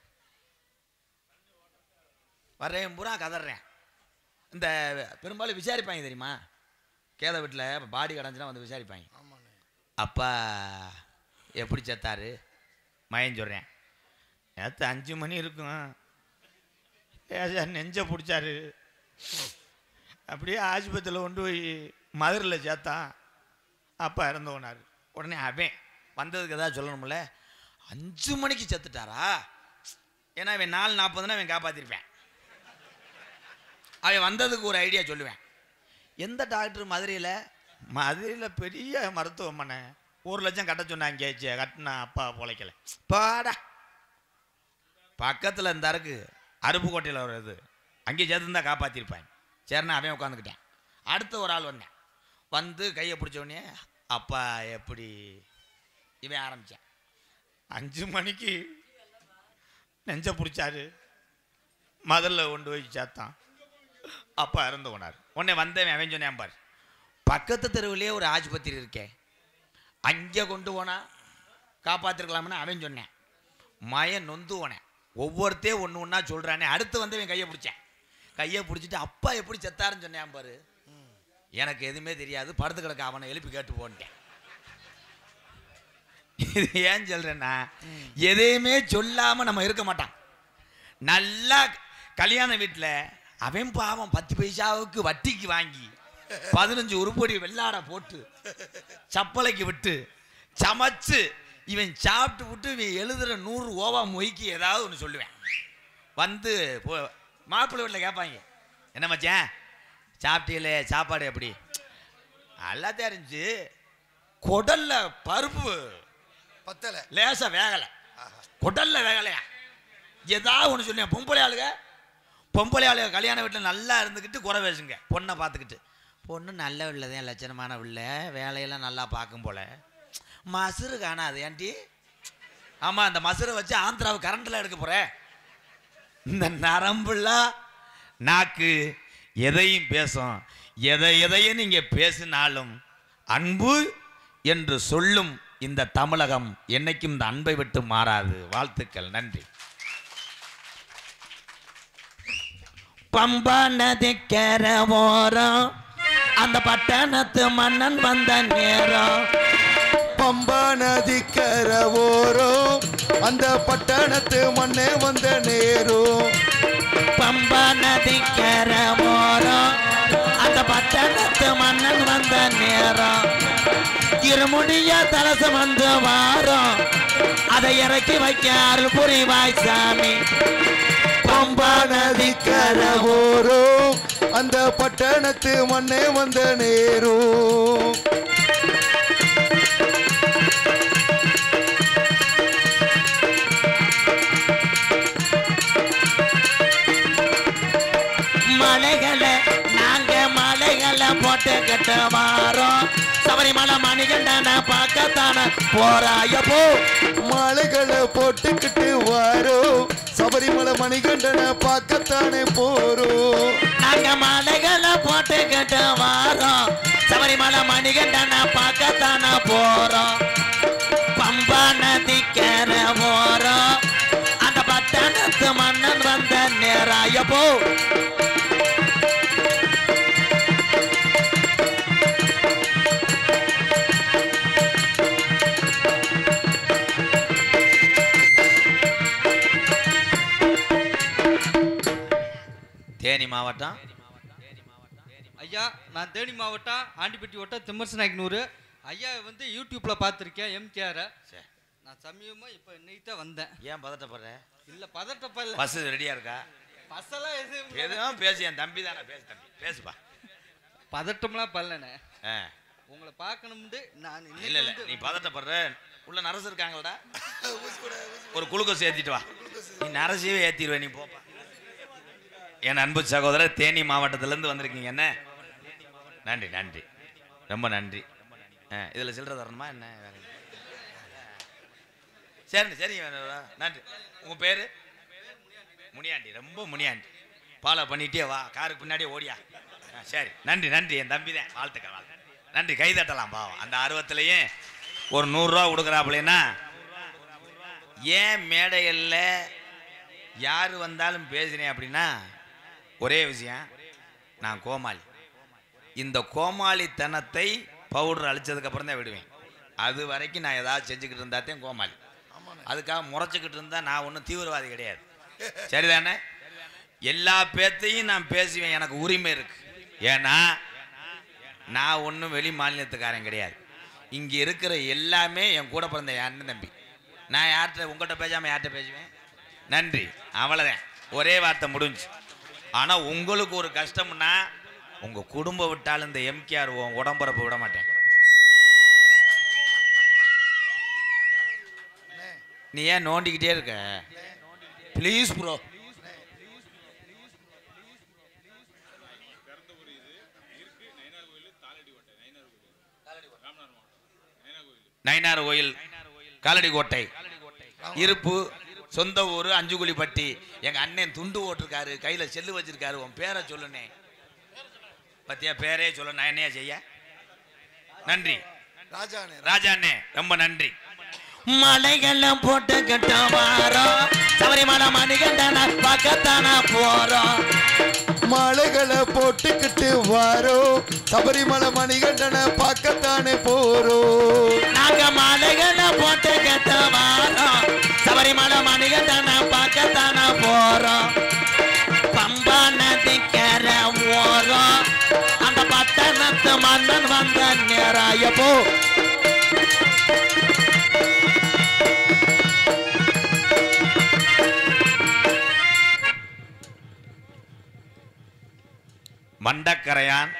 வர்றேன் பூரா கதறேன் இந்த பெரும்பாலும் விசாரிப்பாங்க தெரியுமா கேத வீட்டில் பாடி கிடந்துச்சுன்னா வந்து விசாரிப்பாங்க ஆமாண்ணே அப்பா எப்படி செத்தாரு மயன் சொல்கிறேன் நேற்று அஞ்சு மணி இருக்கும் ஏசா நெஞ்ச பிடிச்சாரு அப்படியே ஆஸ்பத்திரியில் கொண்டு போய் மதுரையில் சேர்த்தான் அப்பா இறந்து போனார் உடனே அவன் வந்ததுக்கு ஏதாவது சொல்லணும்ல அஞ்சு மணிக்கு செத்துட்டாரா ஏன்னா இவன் நாலு நாற்பதுனா அவன் காப்பாற்றிருப்பேன் அவன் வந்ததுக்கு ஒரு ஐடியா சொல்லுவேன் எந்த டாக்டர் மதுரையில் மதுரையில் பெரிய மருத்துவமனை ஒரு லட்சம் கட்ட சொன்னாங்க சே, கட்டினா அப்பா பொழைக்கல பாடா பக்கத்தில் இந்த அருக்கு அருப்புக்கோட்டையில் ஒரு இது அங்கே சேர்த்துருந்தா காப்பாற்றிருப்பாங்க சரிண்ணா அவன் உட்காந்துக்கிட்டேன் அடுத்த ஒரு ஆள் வந்தேன் வந்து கையை பிடிச்ச உடனே அப்பா எப்படி இவன் ஆரம்பித்தேன் அஞ்சு மணிக்கு நெஞ்ச பிடிச்சாரு மதுரில் கொண்டு போய் சேர்த்தான் அப்பா இறந்து போனார் உடனே வந்தவன் அவன் சொன்னேன் பார் பக்கத்து தெருவுலேயே ஒரு ஆஸ்பத்திரி இருக்கே அங்கே கொண்டு போனா காப்பாற்றிருக்கலாம்னு அவன் சொன்னேன் மயன் நொந்து போனேன் ஒவ்வொருத்தே ஒன்று ஒன்றா சொல்கிறானே அடுத்து வந்து இவன் கையை பிடிச்சேன் கையை பிடிச்சிட்டு அப்பா எப்படி செத்தாருன்னு சொன்னேன் பாரு எனக்கு எதுவுமே தெரியாது படுத்து கிடக்க அவனை எழுப்பி கேட்டு போன்ட்டேன் இது ஏன் சொல்றேன்னா எதையுமே சொல்லாம நம்ம இருக்க மாட்டான் நல்லா கல்யாண வீட்டில் அவன் பாவம் பத்து பைசாவுக்கு வட்டிக்கு வாங்கி பதினஞ்சு உருப்படி வெள்ளாட போட்டு சப்பலைக்கு விட்டு சமைச்சு இவன் சாப்பிட்டு விட்டு இவன் எழுதுற நூறு ஓவா மொய்க்கு ஏதாவது ஒன்று சொல்லுவேன் வந்து போ மாப்பிள்ளை வீட்டில் கேட்பாங்க என்ன மச்சான் சாப்பிட்டீங்களே சாப்பாடு எப்படி நல்லா தெரிஞ்சு குடல்ல பருப்பு பத்தலை லேசா வேகலை குடல்ல வேகலையா ஏதாவது ஒன்று சொல்லுங்க பொம்பளை ஆளுங்க பொம்பளை ஆளுங்க கல்யாண வீட்டில் நல்லா இருந்துக்கிட்டு குறை பேசுங்க பொண்ணை பார்த்துக்கிட்டு பொண்ணு நல்ல பிள்ளை தான் லட்சணமான பிள்ளை வேலையெல்லாம் நல்லா பார்க்கும் போல மசுறு காணாது ஏன்டி ஆமாம் அந்த மசுரை வச்சு ஆந்திராவை கரண்டில் எடுக்க போகிறேன் இந்த நரம்புலாம் நாக்கு எதையும் பேசும் எதை எதையும் நீங்கள் பேசினாலும் அன்பு என்று சொல்லும் இந்த தமிழகம் என்னைக்கும் இந்த அன்பை விட்டு மாறாது வாழ்த்துக்கள் நன்றி பம்பா நதிக்கர ஓரம் அந்த பட்டணத்து மன்னன் வந்த நேரம் பம்பா நதிக்கர ஓரம் அந்த பட்டணத்து மண்ணே வந்த நேரும் பம்பா நதிக்கர ஓரம் அந்த பட்டணத்து மன்னன் வந்த நேரம் இருமுடிய தலசம் வந்து வாரம் அதை இறக்கி வைக்க அருள் புரிவாய் சாமி பம்பா நதிக்கர ஓரம் அந்த பட்டணத்து மண்ணே வந்த நேரும் போட்டுக்கிட்டு வாரோம் சபரிமலை மணிகண்டனை பார்க்கத்தான போறாய போ மாலைகளை போட்டுக்கிட்டு வாரோம் சபரிமலை மணிகண்டனை பார்க்கத்தானே போறோம் நாங்க மாலைகளை போட்டுக்கிட்டு வாரோம் சபரிமலை மணிகண்டனை பார்க்கத்தான போறோம் பம்பா நதிக்கர போறோம் அந்த பட்டணத்து மன்னன் வந்த நேராய போ தேனி மாவட்டம் ஐயா நான் தேனி மாவட்டம் ஆண்டிப்பட்டி வட்டம் திம்மர்ஸ் நாயக்கனூர் ஐயா வந்து யூடியூப்ல பார்த்துருக்கேன் எம்கேரை சரி. நான் சமயமாக இப்போ இன்னைக்கு தான் வந்தேன் ஏன் பதட்டப்படுற இல்லை பதட்டப்பல்ல பஸ் ரெடியா இருக்கா பஸ்ஸெல்லாம் எதுவும் எதுவும் பேசு என் தம்பி தானே பேசு தம்பி பேசுப்பா பதட்டம்லாம் பல்லண்ணே ஆ உங்களை பார்க்கணும்னு நான் இல்ல இன்னைக்கு இல்ல வந்து நீ பதட்டப்படுற உள்ள நரசு இருக்காங்களாடா ஒரு குளுக்கோஸ் ஏத்திட்டு வா நீ நரசியவே ஏத்திடுவே நீ போப்பா என் அன்பு சகோதரர் தேனி மாவட்டத்துல இருந்து வந்திருக்கீங்க என்ன நன்றி நன்றி ரொம்ப நன்றி ஆ, இதுல சில்லறை தரணுமா என்ன வேற என்ன? சரி சரி நன்றி உங்க பேரு முனியாண்டி ரொம்ப முனியாண்டி ஃபாலோ பண்ணிட்டே வா காருக்கு பின்னாடியே ஓடியா ஆ, சரி நன்றி நன்றி என் தம்பி தான் வாழ்த்துக்கள் வாழ்த்து நன்றி கை தட்டலாம் பாவம் அந்த ஆர்வத்திலேயே ஒரு நூறுரூவா கொடுக்குறாப்புலன்னா ஏன் மேடைகளில் யார் வந்தாலும் பேசினேன் அப்படின்னா ஒரே விஷயம் நான் கோமாளி இந்த கோமாளித்தனத்தை பவுடர் அழிச்சதுக்கப்புறம் தான் விடுவேன் அது வரைக்கும் நான் ஏதாவது செஞ்சுக்கிட்டு இருந்தாத்தையும் கோமாளி அதுக்காக முறைச்சிக்கிட்டு இருந்தா நான் ஒன்றும் தீவிரவாதி கிடையாது சரிதானே எல்லா பேத்தையும் நான் பேசுவேன் எனக்கு உரிமை இருக்கு ஏன்னா நான் ஒன்றும் வெளி மாநிலத்துக்காரன் கிடையாது இங்கே இருக்கிற எல்லாமே என் கூட பிறந்த என் அண்ணன் தம்பி நான் யார்கிட்ட உங்கள்கிட்ட பேசாமல் யார்கிட்ட பேசுவேன் நன்றி அவ்வளோதான் ஒரே வார்த்தை முடிஞ்சு ஆனால் உங்களுக்கு ஒரு கஷ்டம்னா உங்கள் குடும்பம் விட்டாலும் இந்த எம்கேஆர் உடம்புறப்ப விட மாட்டேன் நீ ஏன் நோண்டிக்கிட்டே இருக்க ப்ளீஸ் ப்ரோ நயினார் கோயில் காலடி கோட்டை இருப்பு சொந்த ஊர் அஞ்சுகுழிப்பட்டி எங்க அண்ணன் துண்டு ஓட்டிருக்காரு கையில செல்லு வச்சிருக்காரு உன் பேரை சொல்லுனே பத்தியா பேரே சொல்ல நான் என்னையா செய்ய நன்றி ராஜானே ராஜா அண்ணே ரொம்ப நன்றி மலைகள்லாம் போட்டுக்கிட்டு வாரோம் சபரிமலை மணிகண்டனை பார்க்கத்தான போறோம் மாலைகளை போட்டுக்கிட்டு வாரோம் சபரிமலை மணிகண்டனை பார்க்கத்தானே போறோம் நாங்க மலைகளை போட்டுக்கிட்டு வாரோம் சபரிமலை மணிகண்டனை பார்க்கத்தான போறோம் பம்பா நதிக்கர ஓரம் அந்த பட்டணத்து மன்னன் வந்த நேராய போ மண்டக்கரையான்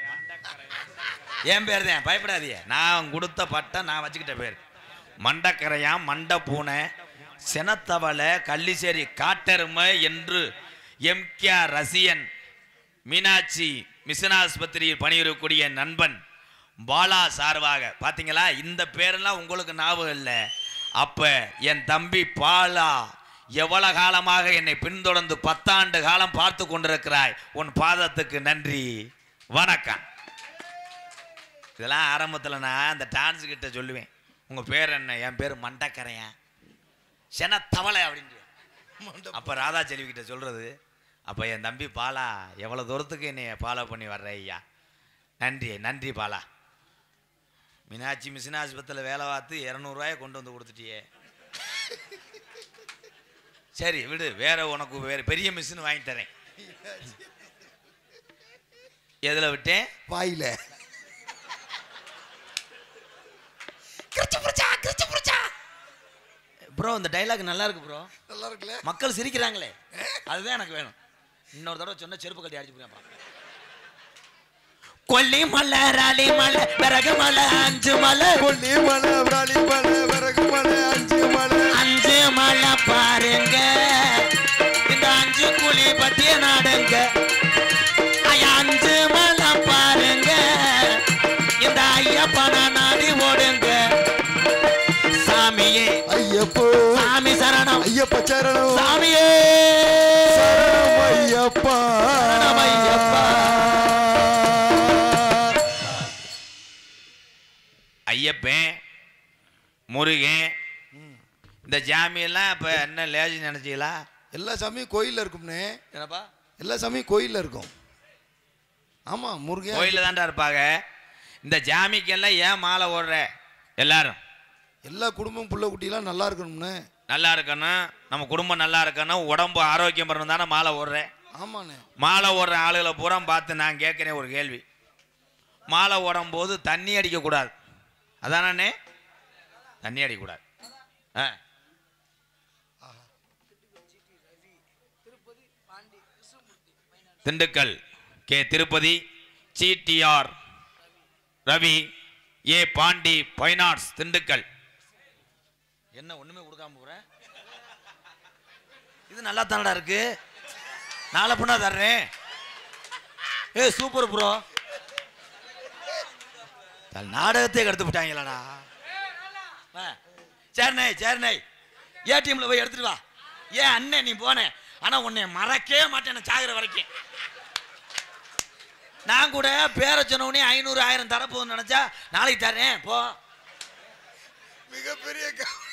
என் பேர் தான் பயப்படாதீங்க நான் கொடுத்த பட்டம் நான் வச்சுக்கிட்ட பேர் மண்டக்கரையான் மண்ட பூனை செனத்தவளை கள்ளிசேரி காட்டெருமை என்று எம்கே ரசியன் மீனாட்சி மிஷன் ஆஸ்பத்திரியில் பணிபுரியக்கூடிய நண்பன் பாலா சார்பாக பார்த்தீங்களா இந்த பேரெல்லாம் உங்களுக்கு ஞாபகம் இல்லை அப்ப என் தம்பி பாலா எவ்வளவு காலமாக என்னை பின்தொடர்ந்து பத்தாண்டு காலம் பார்த்து கொண்டிருக்கிறாய் உன் பாதத்துக்கு நன்றி வணக்கம் இதெல்லாம் ஆரம்பத்தில் நான் அந்த டான்ஸ் கிட்ட சொல்லுவேன் உங்க பேர் என்ன என் பேர் மண்டக்கரையன் சென தவளை அப்படின்னு அப்போ ராதா செல்வி கிட்ட சொல்றது அப்போ என் தம்பி பாலா எவ்வளோ தூரத்துக்கு என்னை ஃபாலோ பண்ணி வர்ற ஐயா நன்றி நன்றி பாலா மீனாட்சி மிஷின் ஆஸ்பத்திரியில் வேலை பார்த்து இரநூறுவாயை கொண்டு வந்து கொடுத்துட்டியே சரி விடு வேற உனக்கு வேற பெரிய மிஷின் வாங்கி தரேன் எதில் விட்டேன் வாயில ப்ரோ இந்த டைலாக் நல்லா இருக்கு ப்ரோ நல்லா இருக்குல்ல மக்கள் சிரிக்கிறாங்களே அதுதான் எனக்கு வேணும் இன்னொரு தடவை சொன்ன செருப்பு கட்டி அடிச்சு போய் கொல்லி மலை ராலி மலை பிறகு மலை அஞ்சு மலை கொல்லி மலை விராலி மலை விறகு மலை அஞ்சு மலை அஞ்சு மலை பாருங்க இந்த அஞ்சு குழி பத்திய நாடுங்க ஐயா, அஞ்சு மலை பாருங்க ஐயப்பன நாடி ஓடுங்க சாமியே ஐயப்போ சாமி சரணம் ஐயப்ப சரணம் சாமியே சரணம் ஐயப்பா சரணம் ஐயப்பா. ஐயப்பன் முருகன் இந்த ஜாமியெல்லாம் இப்போ என்ன லேஜ் நினச்சிங்களா எல்லா சாமியும் கோயில்ல இருக்கும்னே என்னப்பா எல்லா சாமியும் கோயில்ல இருக்கும் ஆமா முருகன் கோயிலில் தான்டா இருப்பாங்க இந்த ஜாமிக்கெல்லாம் ஏன் மாலை ஓடுற எல்லாரும் எல்லா குடும்பம் புள்ள குட்டிலாம் நல்லா இருக்கணும்னு நல்லா இருக்கணும் நம்ம குடும்பம் நல்லா இருக்கணும் உடம்பு ஆரோக்கியம் பண்ணணும் தானே மாலை ஓடுறேன் ஆமாண்ணே மாலை ஓடுற ஆளுகளை பூரா பார்த்து நான் கேட்குறேன் ஒரு கேள்வி மாலை ஓடும் போது தண்ணி அடிக்கக்கூடாது அதானே தண்ணி அடிக்கக்கூடாது ஆ Dindigul K Tirupati CTR Ravi A Pandi fine arts Dindigul என்ன ஒண்ணுமே கொடுக்காம போற இது நல்லா தானடா இருக்கு நாளை பண்ணா தர்றேன் ஏ சூப்பர் ப்ரோ நாடகத்தை கெடுத்து விட்டாங்களாடா ஆ, சரிண்ணே சரிண்ணே ஏடிஎம்ல போய் எடுத்துட்டு வா ஏன் அண்ணன் நீ போனேன் ஆனா உன்னை மறக்கவே மாட்டேன் நான் சாகுற வரைக்கும் நான் கூட பேர சொன்னவனே ஐநூறு ஆயிரம் தரப்போகுதுன்னு நினைச்சா நாளைக்கு தரேன் போ மிகப்பெரிய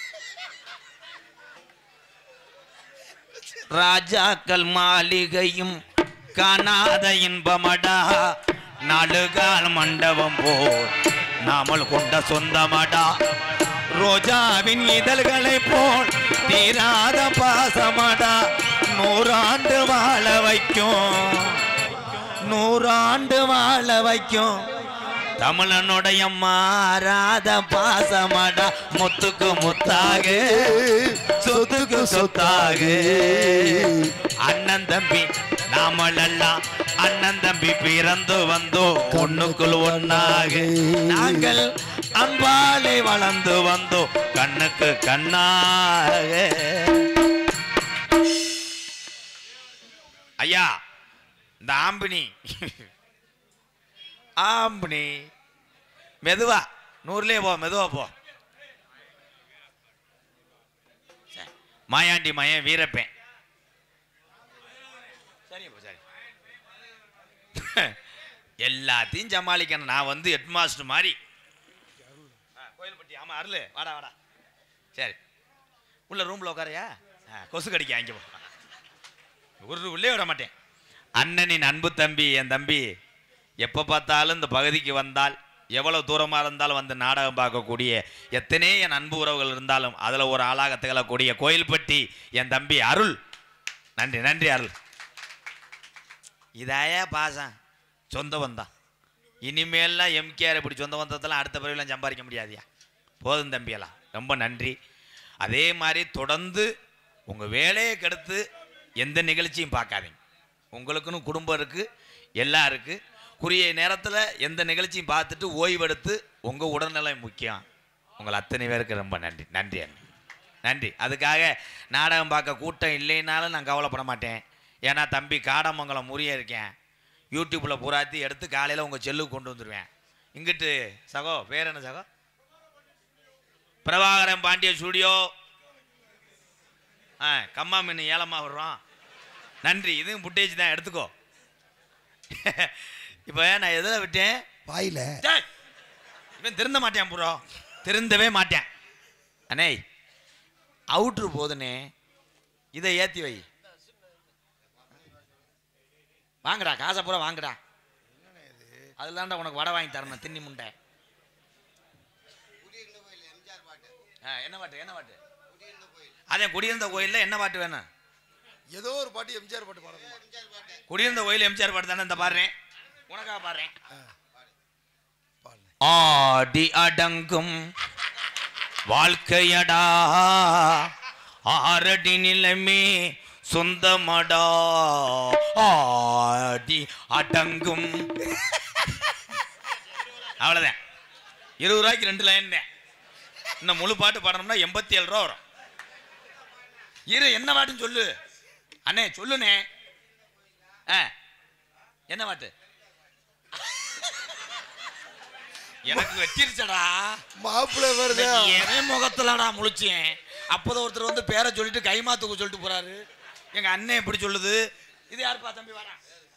ராஜாக்கள் மாளிகையும் காணாத இன்பமடா நாடுகால் மண்டபம் போல் நாமல் கொண்ட சொந்தமடா ரோஜாவின் இதழ்களை போல் தீராத பாசமடா நூறாண்டு வாழ வைக்கும் நூறாண்டு வாழ வைக்கும் தமிழனுடைய மாறாத பாசமடா முத்துக்கு முத்தாக சொத்துக்கு சொத்தாக அண்ணன் தம்பி நாமளெல்லாம் அண்ணன் தம்பி பிறந்து வந்தோ ஒண்ணுக்குள் ஒண்ணாக நாங்கள் அன்பாலே வளர்ந்து வந்தோ கண்ணுக்கு கண்ணாக ஐயா இந்த ஆம்பினி ஆம்பினி மெதுவா நூறுலயே போ மெதுவா போ சரி. மாயாண்டி மயன் வீரப்பேன் சரி போ சரி எல்லாத்தையும் சமாளிக்கணும் நான் வந்து ஹெட் மாஸ்டர் மாதிரி ஆ, கோயில்பட்டி ஆமா அருள் வாடா வாடா சரி உள்ள ரூம்ல உட்காரையா ஆ, கொசு கடிக்க அங்கே போ ஒரு உள்ளே விட மாட்டேன் அண்ணனின் அன்பு தம்பி என் தம்பி எப்போ பார்த்தாலும் இந்த பகுதிக்கு வந்தால் எவ்வளவு தூரமாக இருந்தாலும் வந்து நாடகம் பார்க்கக்கூடிய எத்தனை என் அன்பு உறவுகள் இருந்தாலும் அதில் ஒரு ஆளாக திகழக்கூடிய கோயில்பட்டி என் தம்பி அருள் நன்றி நன்றி அருள் இதாயா பாசம் சொந்த வந்தான் இனிமேல்லாம் எம்கேஆர் இப்படி சொந்த வந்ததெல்லாம் அடுத்த பிறவிலாம் சம்பாதிக்க முடியாதியா போதும் தம்பியெல்லாம் ரொம்ப நன்றி அதே மாதிரி தொடர்ந்து உங்கள் வேலையை கெடுத்து எந்த நிகழ்ச்சியும் பார்க்காதீங்க உங்களுக்குன்னு குடும்பம் இருக்குது எல்லாம் இருக்குது குறுகிய நேரத்தில் எந்த நிகழ்ச்சியும் பார்த்துட்டு ஓய்வெடுத்து உங்கள் உடல்நிலை முக்கியம் உங்கள் அத்தனை பேருக்கு ரொம்ப நன்றி நன்றி அண்ணா நன்றி அதுக்காக நாடகம் பார்க்க கூட்டம் இல்லைனாலும் நான் கவலைப்பட மாட்டேன் ஏன்னா தம்பி காடமங்கலம் முறிய இருக்கேன் யூடியூப்பில் பூராத்தி எடுத்து காலையில் உங்கள் செல்லுக்கு கொண்டு வந்துடுவேன் இங்கிட்டு சகோ பேர் என்ன சகோ பிரபாகரன் பாண்டிய ஸ்டுடியோ ஆ கம்மா மீன் ஏலமா வர்றோம் நன்றி இதுவும் புட்டேஜ் தான் எடுத்துக்கோ இப்போ நான் எதில் விட்டேன் வாயில டேய், இவன் திருந்த மாட்டான் ப்ரோ திருந்தவே மாட்டேன் அண்ணே அவுட்ரு போதுனே இதை ஏற்றி வை வாங்கடா காசை பூரா வாங்கடா அதுலாண்டா உனக்கு வடை வாங்கி தரணும் தின்னி முண்டை ஆ, என்ன பாட்டு என்ன பாட்டு அதே குடியிருந்த கோயில்ல என்ன பாட்டு வேணும் ஏதோ ஒரு பாட்டு எம்ஜிஆர் பாட்டு பாடணும் குடியிருந்த கோயில் எம்ஜிஆர் பாட்டு தானே இந்த பாடுறேன் உனக்காக பாடுறேன் பாடுங்க ஆடி அடங்கும் வாழ்க்கையடா ஆரடி நிலைமே சொந்தமடா ஆடி அடங்கும் அவ்வளோதான் இருபது ரூபாய்க்கு ரெண்டு லைன் தான் இன்னும் முழு பாட்டு பாடணும்னா எண்பத்தி ஏழு ரூபா வரும் இரு என்ன பாட்டுன்னு சொல்லு அண்ணே சொல்லுண்ணே ஆ என்ன பாட்டு எனக்கு வெட்டிருச்சடா மாப்பிள்ளை வருது என் முகத்துலடா முழிச்சேன் அப்போதான் ஒருத்தர் வந்து பேரை சொல்லிட்டு கைமா தூக்க சொல்லிட்டு போறாரு எங்க அண்ணன் எப்படி சொல்லுது இது யாருப்பா தம்பி வரா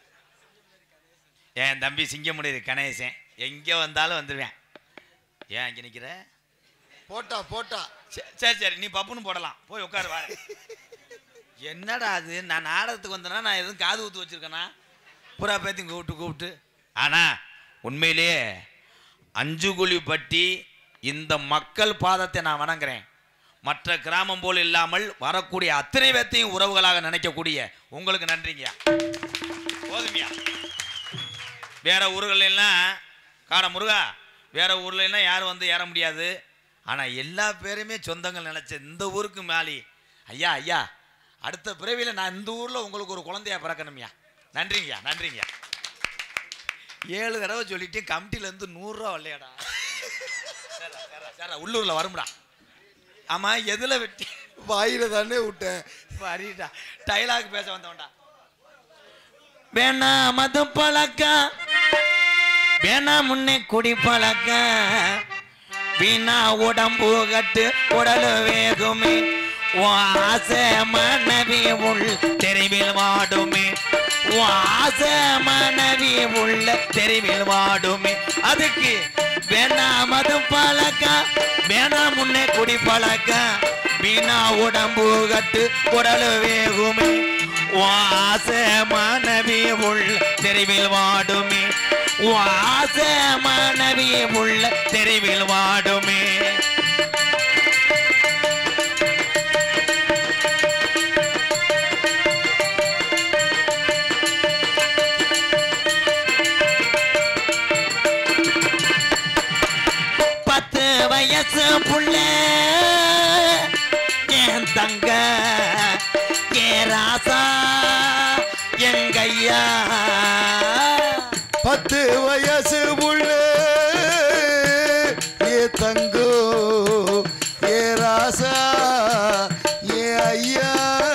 என் தம்பி சிங்கமுடி கணேசன் எங்கே வந்தாலும் வந்துடுவேன் ஏன் இங்கே நிற்கிற போட்டா போட்டா சரி சரி சரி நீ பப்புன்னு போடலாம் போய் உட்காரு வா என்னடா அது நான் நாடகத்துக்கு வந்தேன்னா நான் எதுவும் காது ஊத்து வச்சிருக்கேனா புறா பேத்தையும் கூப்பிட்டு கூப்பிட்டு ஆனா உண்மையிலேயே அஞ்சுகுழி பட்டி இந்த மக்கள் பாதத்தை நான் வணங்குறேன் மற்ற கிராமம் போல் இல்லாமல் வரக்கூடிய அத்தனை பேர்த்தையும் உறவுகளாக நினைக்கக்கூடிய உங்களுக்கு நன்றிங்கய்யா போதுமையா வேற ஊர்கள் எல்லாம் காட முருகா வேற ஊர்ல எல்லாம் யாரும் வந்து ஏற முடியாது ஆனா எல்லா பேருமே சொந்தங்கள் நினைச்ச இந்த ஊருக்கு மேலி ஐயா ஐயா அடுத்த பிறவியில நான் இந்த ஊர்ல உங்களுக்கு ஒரு குழந்தையா பிறக்கணும்யா நன்றிங்கய்யா நன்றிங்கய்யா ஏழு தடவை சொல்லிட்டு கமிட்டில இருந்து நூறுரூவா வரலையாடா சரிடா, சரிடா, சரிடா, உள்ளூர்ல வரும்டா ஆமா எதுல வெட்டி வாயில தானே விட்டேன் வரிடா டைலாக் பேச வந்தவன்டா வேணா மது பழக்கம் வேணா முன்னே குடி பழக்கம் வீணா உடம்பு கட்டு உடல் வேகுமே உன் ஆசை மனைவி உள் தெருவில் வாடுமே உன் ஆசை மனைவி உள்ள தெருவில் வாடுமே அதுக்கு வேணா மது பழக்கம் வேணா முன்னே குடி பழக்கம் வீணா உடம்பு கட்டு உடல் வேகுமே உன் ஆசை மனைவி உள்ள தெருவில் வாடுமே உன் ஆசை மனைவி உள்ள தெருவில் வாடுமே பத்து வயசு புள்ள என் தங்க ஏ ராசா எங்கையா பத்து வயசு உள்ள ஏ தங்கோ ஏ ராசா ஏ ஐயா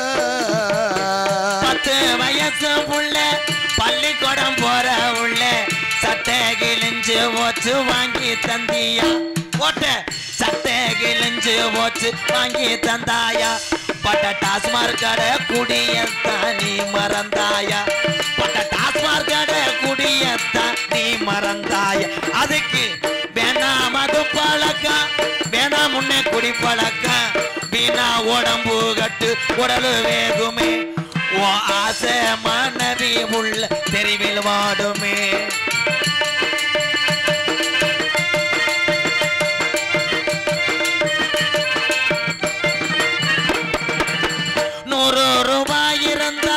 பத்து வயசு புள்ள பள்ளிக்கூடம் போற உள்ள சட்டை கிழிஞ்சு ஓச்சு வாங்கி தந்தியா போட்ட சட்டை கிழிஞ்சு ஓச்சு வாங்கி தந்தாயா பட்ட டாஸ்மார் கடை குடியத்தான் நீ மறந்தாயா பட்ட டாஸ்மார் கடை குடியத்தான் நீ மறந்தாயா அதுக்கு வேணாம் அது பழக்கம் வேணாம் முன்னே குடி பழக்கம் வீணா உடம்பு கட்டு உடல் வேகுமே உன் ஆசை மனைவி உள்ள தெருவில் வாடுமே நூறு ரூபாய் இருந்தா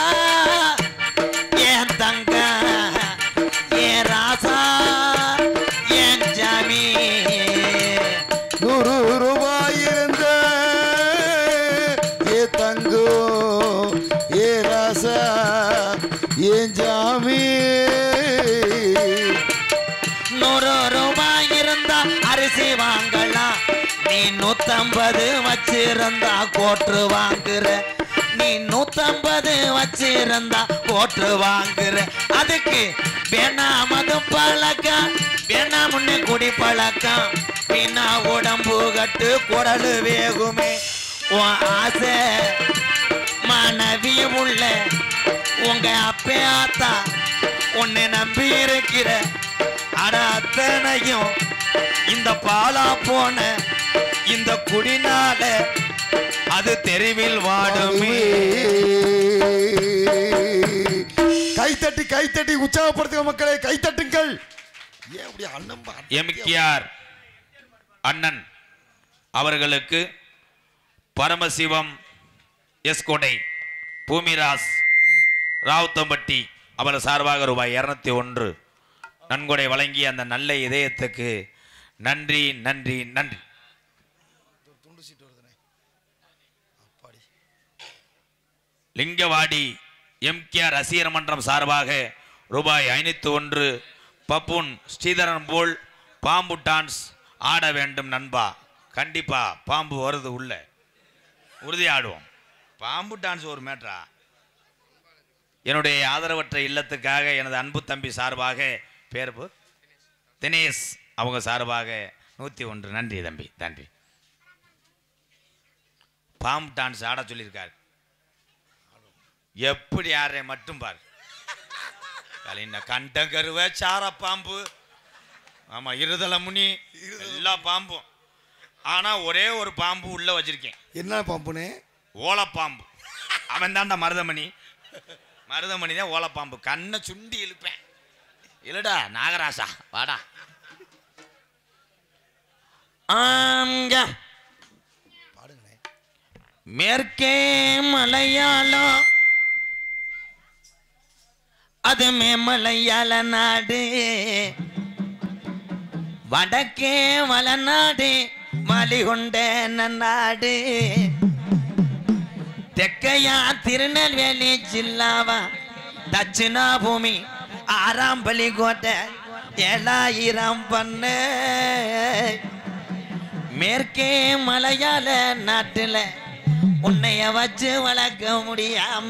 என் தங்க என் ராசா என் ஜாமி நூறு ரூபாய் இருந்த ஏ தங்கோ ஏ ராசா ஏ ஜாமி நூறு ரூபாய் இருந்தா அரிசி வாங்கலாம் நீ நூத்தம்பது வச்சிருந்தா கோட்டு வாங்குற நீ நூத்தம்பது வச்சிருந்தா கோட்டு வாங்குற அதுக்கு வேணாம் மது பழக்கம் வேணாம் முன்னே குடி பழக்கம் வீணா உடம்பு கட்டு குடலு வேகுமே உன் ஆசை மனைவி உள்ள உங்க அப்பே ஆத்தா உன்னை நம்பி இருக்கிற அட அத்தனையும் இந்த பாலா போன இந்த குடினால அது தெருவில் வாடுமே கைத்தட்டி கைத்தட்டி உற்சாகப்படுத்துங்க மக்களை கைத்தட்டுங்கள் ஏன் அப்படி அண்ணன் பா- எம்கேஆர் அண்ணன் அவர்களுக்கு பரமசிவம் எஸ்கோடை பூமிராஸ் ராவுத்தம்பட்டி அவர் சார்பாக ரூபாய் இருநூத்தி ஒன்று நன்கொடை வழங்கிய அந்த நல்ல இதயத்துக்கு நன்றி நன்றி நன்றி லிங்கவாடி எம்கேஆர் ரசிகர் மன்றம் சார்பாக ரூபாய் ஐநூத்தி ஒன்று பப்புன் ஸ்ரீதரன் போல் பாம்பு டான்ஸ் ஆட வேண்டும் நண்பா கண்டிப்பா பாம்பு வருது உள்ள உறுதி ஆடுவோம் பாம்பு டான்ஸ் ஒரு மேட்ரா என்னுடைய ஆதரவற்ற இல்லத்துக்காக எனது அன்பு தம்பி சார்பாக பேர் பு- தினேஷ் அவங்க சார்பாக நூற்றி ஒன்று நன்றி தம்பி நன்றி பாம்பு டான்ஸ் ஆட சொல்லியிருக்காரு எப்படி ஆடுற மட்டும் பாரு கலின கண்ட கருவ சார பாம்பு ஆமா இருதல முனி எல்லா பாம்பும் ஆனா ஒரே ஒரு பாம்பு உள்ள வச்சிருக்கேன் என்ன பாம்புனே ஓலப்பாம்பு அவன் தான்டா மருதமணி மருதமணி தான் ஓலப்பாம்பு கண்ணை சுண்டி இழுப்பேன் இல்லடா நாகராசா வாடா ஆங்க பாடுங்கண்ணே மேற்கே மலையாளம் அது மேமலையாள நாடு வடக்கே வளநாடு மலிகொண்ட நன்னாடு தெக்கையா திருநெல்வேலி ஜில்லாவா தட்சிணா பூமி ஆறாம்பள்ளி கோட்டை ஏழாயிரம் பண்ணு மேற்கே மலையாள நாட்டுல உன்னைய வச்சு வளர்க்க முடியாம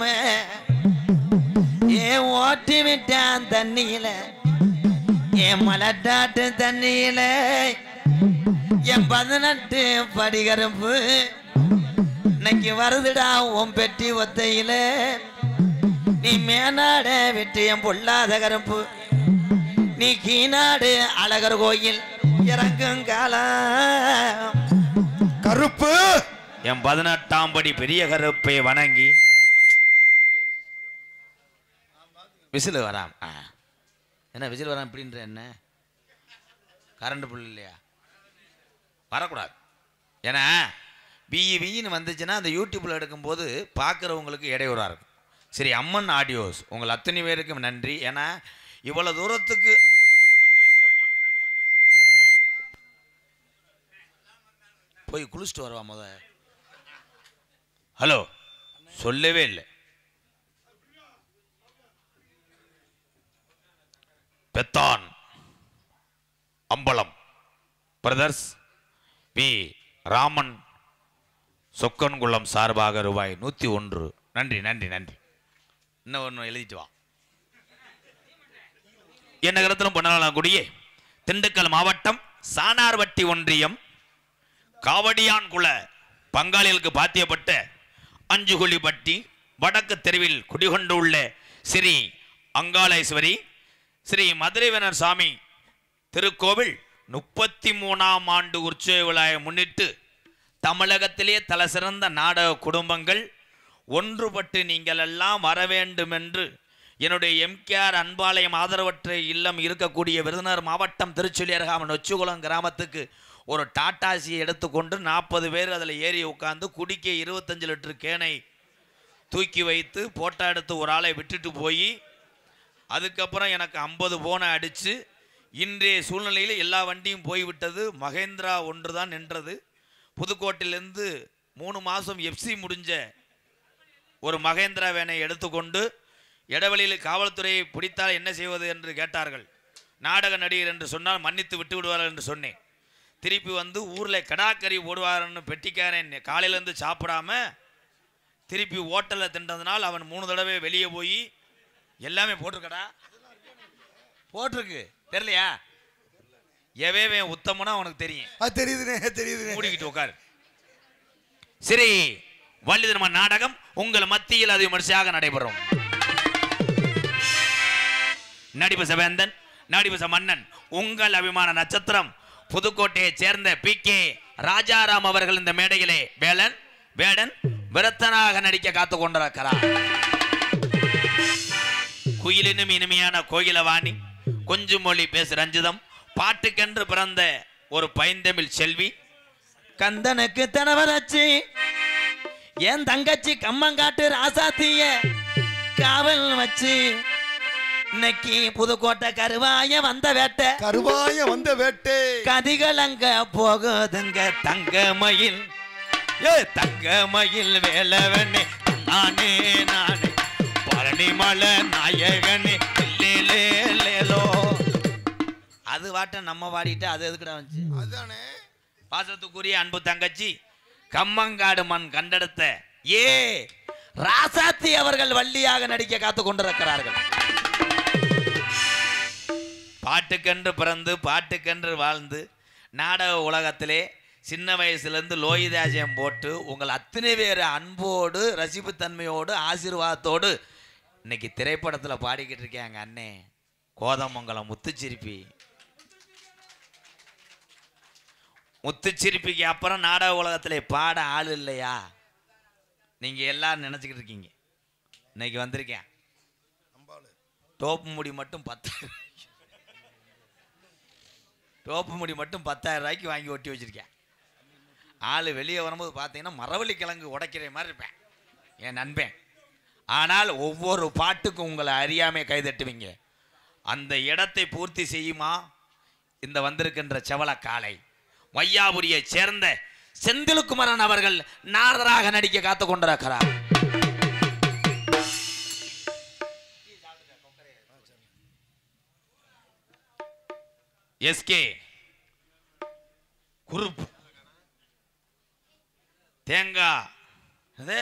ஏ ஓட்டி விட்டான் தண்ணியில என் மலட்டாட்டு தண்ணியில என் பதினெட்டு படிகரும்பு இன்னைக்கு வருதுடா உன் பெட்டி ஒத்தையில நீ மேனாட விட்டு என் பொல்லாத கரும்பு நீ கீநாடு அழகர் கோயில் இறங்கும் காலம் கருப்பு என் பதினெட்டாம் படி பெரிய கருப்பை வணங்கி விசில் வராம் ஆ. என்ன விசில் வராம் இப்படின்ற என்ன கரண்ட் புல் இல்லையா வரக்கூடாது ஏன்னா பிஇ பிஇன்னு வந்துச்சுன்னா அந்த யூடியூப்பில் எடுக்கும்போது பார்க்குறவங்களுக்கு இடையூறாக இருக்கும் சரி அம்மன் ஆடியோஸ் உங்கள் அத்தனை பேருக்கும் நன்றி ஏன்னா இவ்வளோ தூரத்துக்கு போய் குளிச்சுட்டு வரவா முத ஹலோ சொல்லவே இல்லை பெத்தான் அம்பலம் பிரதர்ஸ் வி ராமன் சொக்கன்குளம் சார்பாக ரூபாய் நூற்றி ஒன்று நன்றி நன்றி நன்றி இன்னும் ஒன்று எழுதிட்டு வா என் நகரத்திலும் பொன்னலாங்குடியே திண்டுக்கல் மாவட்டம் சானார்வட்டி ஒன்றியம் காவடியான் குல பங்காளிகளுக்கு பாத்தியப்பட்ட அஞ்சுகுழிப்பட்டி வடக்கு தெருவில் குடிகொண்டுள்ள ஸ்ரீ அங்காளேஸ்வரி ஸ்ரீ மதுரைவனர் சாமி திருக்கோவில் முப்பத்தி மூணாம் ஆண்டு உற்சவ விழாவை முன்னிட்டு தமிழகத்திலே தல சிறந்த நாடக குடும்பங்கள் ஒன்றுபட்டு நீங்கள் எல்லாம் வர வேண்டும் என்று என்னுடைய எம்கேஆர் அன்பாலயம் ஆதரவற்ற இல்லம் இருக்கக்கூடிய விருதுநகர் மாவட்டம் திருச்சொல்லியரகாம நொச்சுகுளம் கிராமத்துக்கு ஒரு டாட்டாசியை எடுத்துக்கொண்டு நாற்பது பேர் அதில் ஏறி உட்காந்து குடிக்க இருபத்தஞ்சு லிட்டர் கேனை தூக்கி வைத்து போட்டோ எடுத்து ஒரு ஆளை விட்டுட்டு போய் அதுக்கப்புறம் எனக்கு ஐம்பது போனை அடித்து இன்றைய சூழ்நிலையில் எல்லா வண்டியும் போய்விட்டது மகேந்திரா ஒன்று தான் நின்றது புதுக்கோட்டையிலேருந்து மூணு மாதம் எஃப்சி முடிஞ்ச ஒரு மகேந்திரா வேனை எடுத்துக்கொண்டு இடைவெளியில் காவல்துறையை பிடித்தால் என்ன செய்வது என்று கேட்டார்கள் நாடக நடிகர் என்று சொன்னால் மன்னித்து விட்டு விடுவார்கள் என்று சொன்னேன் திருப்பி வந்து ஊரில் கடாக்கறி போடுவாருன்னு பெட்டிக்காரன் காலையிலேருந்து சாப்பிடாம திருப்பி ஹோட்டலில் தின்றதுனால் அவன் மூணு தடவை வெளியே போய் எல்லாமே போட்டிருக்கடா போட்டிருக்கு தெரியலையா எவே உத்தமனா அவனுக்கு தெரியும் அது தெரியுதுனே தெரியுதுனே மூடிக்கிட்டு உட்காரு சரி வள்ளிதர்ம நாடகம் உங்கள் மத்தியில் அது விமர்சையாக நடைபெறும் நடிபச வேந்தன் நடிபச மன்னன் உங்கள் அபிமான நட்சத்திரம் புதுக்கோட்டையைச் சேர்ந்த பி கே ராஜாராம் அவர்கள் இந்த மேடையிலே வேலன் வேடன் விரத்தனாக நடிக்க காத்து கொண்டிருக்கிறார் குயிலினும் இனிமையான கோகிலவாணி கொஞ்சு மொழி பேசு ரஞ்சிதம் பாட்டுக்கென்று பிறந்த ஒரு பைந்தமிழ் செல்வி கந்தனுக்கு தனவரச்சு என் தங்கச்சி கம்மங்காட்டு ராசாத்திய காவல் வச்சு இன்னைக்கு புதுக்கோட்டை கருவாய வந்த வேட்டை கருவாய வந்த வேட்டை கதிகள் அங்க போகுதுங்க தங்கமயில் ஏ தங்கமயில் வேலவனே நானே நானே பழனிமலை நாயகனே லே, லேலோ அது வாட்ட நம்ம வாடிட்டு அது எதுக்குடா வந்துச்சு அதானே பாசத்துக்குரிய அன்பு தங்கச்சி கம்மங்காடு மண் கண்டெடுத்த ஏ ராசாத்தி அவர்கள் வள்ளியாக நடிக்க காத்து கொண்டிருக்கிறார்கள் பாட்டுக்கென்று பிறந்து பாட்டுக்கென்று வாழ்ந்து நாடக உலகத்திலே சின்ன வயசுலேருந்து லோகிதாசியம் போட்டு உங்கள் அத்தனை பேர் அன்போடு ரசிப்புத்தன்மையோடு ஆசீர்வாதத்தோடு இன்னைக்கு திரைப்படத்தில் பாடிக்கிட்டு இருக்கேன் எங்கள் அண்ணே கோதமங்கலம் முத்துச்சிரிப்பி முத்துச்சிரிப்பிக்கு அப்புறம் நாடக உலகத்தில் பாட ஆள் இல்லையா நீங்கள் எல்லாரும் நினச்சிக்கிட்டு இருக்கீங்க இன்னைக்கு வந்திருக்கேன் டோப்பு முடி மட்டும் பத்தாயிரம் டோப்பு முடி மட்டும் பத்தாயிரம் ரூபாய்க்கு வாங்கி ஒட்டி வச்சிருக்கேன் ஆள் வெளியே வரும்போது பார்த்தீங்கன்னா மரவள்ளி கிழங்கு உடைக்கிற மாதிரி இருப்பேன் என் நண்பன் ஆனால் ஒவ்வொரு பாட்டுக்கும் உங்களை அறியாமே கைதட்டுவீங்க அந்த இடத்தை பூர்த்தி செய்யுமா இந்த வந்திருக்கின்ற செவல காலை வையாபுரியைச் சேர்ந்த செந்திலுக்குமரன் அவர்கள் நாரதராக நடிக்க காத்து கொண்டிருக்கிறார் எஸ்கே குருப் தேங்காய் இது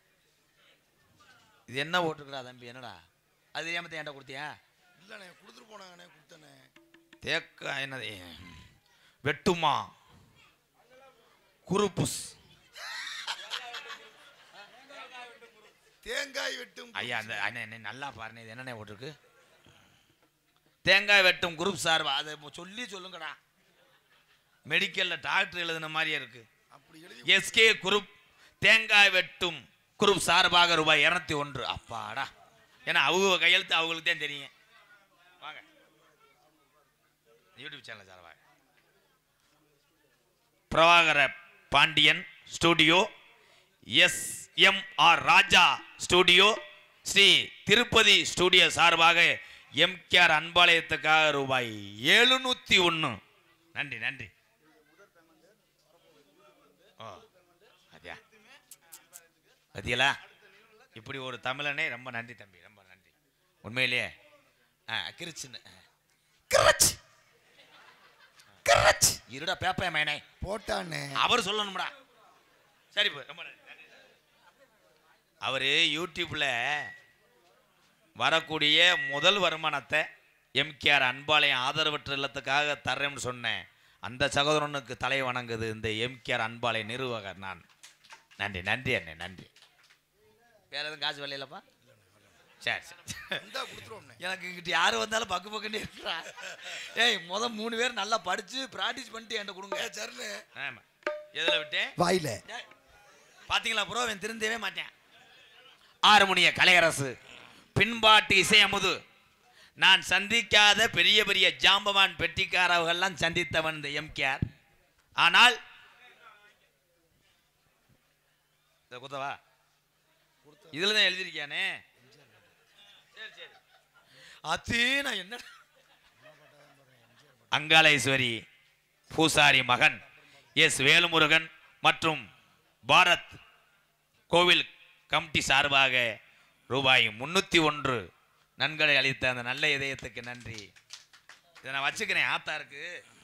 இது என்ன போட்டுருக்குறா தம்பி என்னடா அது தெரியாம ஏன்டா கொடுத்தியா இல்லண்ணே கொடுத்துட்டு போனாங்கண்ணே கொடுத்தனே தேக்கா என்னது வெட்டுமா குருப்புஸ் தேங்காய் வெட்டும் ஐயா அந்த அண்ணே அண்ணே, நல்லா பாருங்க இது என்னண்ணே போட்டிருக்கு தேங்காய் வெட்டும் குரூப் சார்பா அதை மு- சொல்லி சொல்லுங்கடா மெடிக்கல்ல டாக்டர் எழுதின மாதிரியே இருக்கு அப்படி எழுதி எஸ்கே குரூப் தேங்காய் வெட்டும் குரூப் சார்பாக ரூபாய் இரநூத்தி ஒன்று அப்பாடா ஏன்னா அவங்க கையெழுத்து அவங்களுக்கு தான் தெரியும் வாங்க யூடியூப் சேனல் சார் வாங்க Prabhakara Pandian studio S M R Raja studio Sri Tirupati studio சார்பாக எம்கேஆர் அன்பாலயத்துக்காக ரூபாய் எழுநூத்தி ஒன்று நன்றி நன்றி ஓ அதியா அதியலா இப்படி ஒரு தமிழனே ரொம்ப நன்றி தம்பி ரொம்ப நன்றி உண்மையிலேயே ஆ கிரிச்சுன்னு கிரச் கிரச் இருடா பேப்பே மேனே போட்டானே அவர் சொல்லணும்டா சரி போ ரொம்ப நன்றி அவர் யூடியூப்ல வரக்கூடிய முதல் வருமானத்தை எம்கேஆர் அன்பாலயம் ஆதரவற்ற இல்லத்துக்காக தர்றேன்னு சொன்னேன் அந்த சகோதரனுக்கு தலை வணங்குது இந்த எம்கேஆர் அன்பாலய நிர்வாகர் நான் நன்றி நன்றி அண்ணே நன்றி வேற எதுவும் காசு வரலையிலப்பா சரி சரி இந்தா கொடுத்துருவோம்ண்ணே எனக்கு இங்கிட்ட யாரு வந்தாலும் பக்கு பக்குன்னு இருக்கிறா ஏய் முத மூணு பேர் நல்லா படிச்சு ப்ராக்டிஸ் பண்ணிட்டு என்கிட்ட கொடுங்க ஏ சரிண்ணே ஆமா எதுல விட்டேன் வாயில பாத்தீங்களா ப்ரோ அவன் திருந்தவே மாட்டேன் ஆறுமணிய கலையரசு பின்பாட்டு இசையமுது நான் சந்திக்காத பெரிய பெரிய ஜாம்பவான் பெட்டிக்காரவர்கள்லாம் சந்தித்தவன் இந்த எம்கேஆர் ஆனால் இதை குத்தவா இதுல தான் எழுதியிருக்கியானே சரி சரி அது நான் என்ன அங்காளேஸ்வரி பூசாரி மகன் எஸ் வேலுமுருகன் மற்றும் பாரத் கோவில் கமிட்டி சார்பாக ரூபாய் முன்னூத்தி ஒன்று நன்கொடை அளித்த அந்த நல்ல இதயத்துக்கு நன்றி இதை நான் வச்சுக்கிறேன் ஆத்தாருக்கு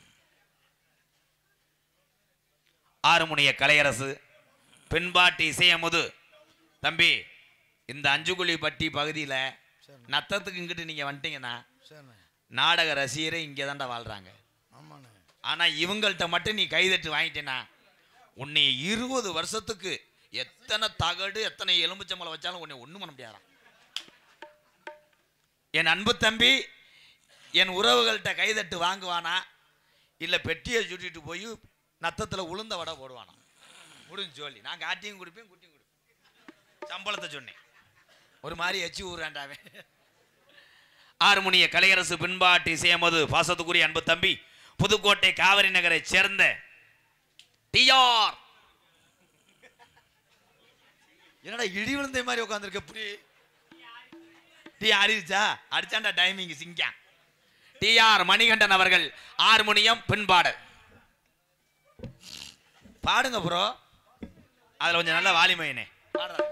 ஆறுமுனைய கலையரசு பின்பாட்டு இசையமுது தம்பி இந்த அஞ்சுகுழி பட்டி பகுதியில் நத்தத்துக்கு இங்கிட்டு நீங்கள் வந்துட்டீங்கன்னா சரிண்ணே நாடக ரசிகரே இங்கே தான்டா வாழ்கிறாங்க ஆமாண்ணே ஆனால் இவங்கள்ட்ட மட்டும் நீ கைதட்டு வாங்கிட்டேனா உன்னை இருபது வருஷத்துக்கு எத்தனை தகடு எத்தனை எலும்புச்சம்பளம் வச்சாலும் உன்னை ஒன்றும் பண்ண முடியாதான் என் அன்பு தம்பி என் உறவுகள்கிட்ட கைதட்டு வாங்குவானா இல்லை பெட்டியை சுட்டிட்டு போய் நத்தத்தில் உளுந்த வடை போடுவானா முடிஞ்சு சொல்லி நான் காட்டியும் கொடுப்பேன் குட்டியும் கொடுப்பேன் சம்பளத்தை சொன்னேன் ஒரு மாதிரி எச்சு ஊறாண்டாவே ஆறுமுனிய கலையரசு பின்பாட்டு இசையமது பாசத்துக்குரிய அன்பு தம்பி புதுக்கோட்டை காவிரி நகரை சேர்ந்த டிஆர் என்னடா இடி விழுந்த மாதிரி உட்காந்துருக்க எப்படி டீ அடிச்சா அடிச்சாண்டா டைமிங் சிங்கா டிஆர் மணிகண்டன் அவர்கள் ஹார்மோனியம் பின்பாடல் பாடுங்க ப்ரோ அதுல கொஞ்சம் நல்ல வாலிமையனே பாடுறா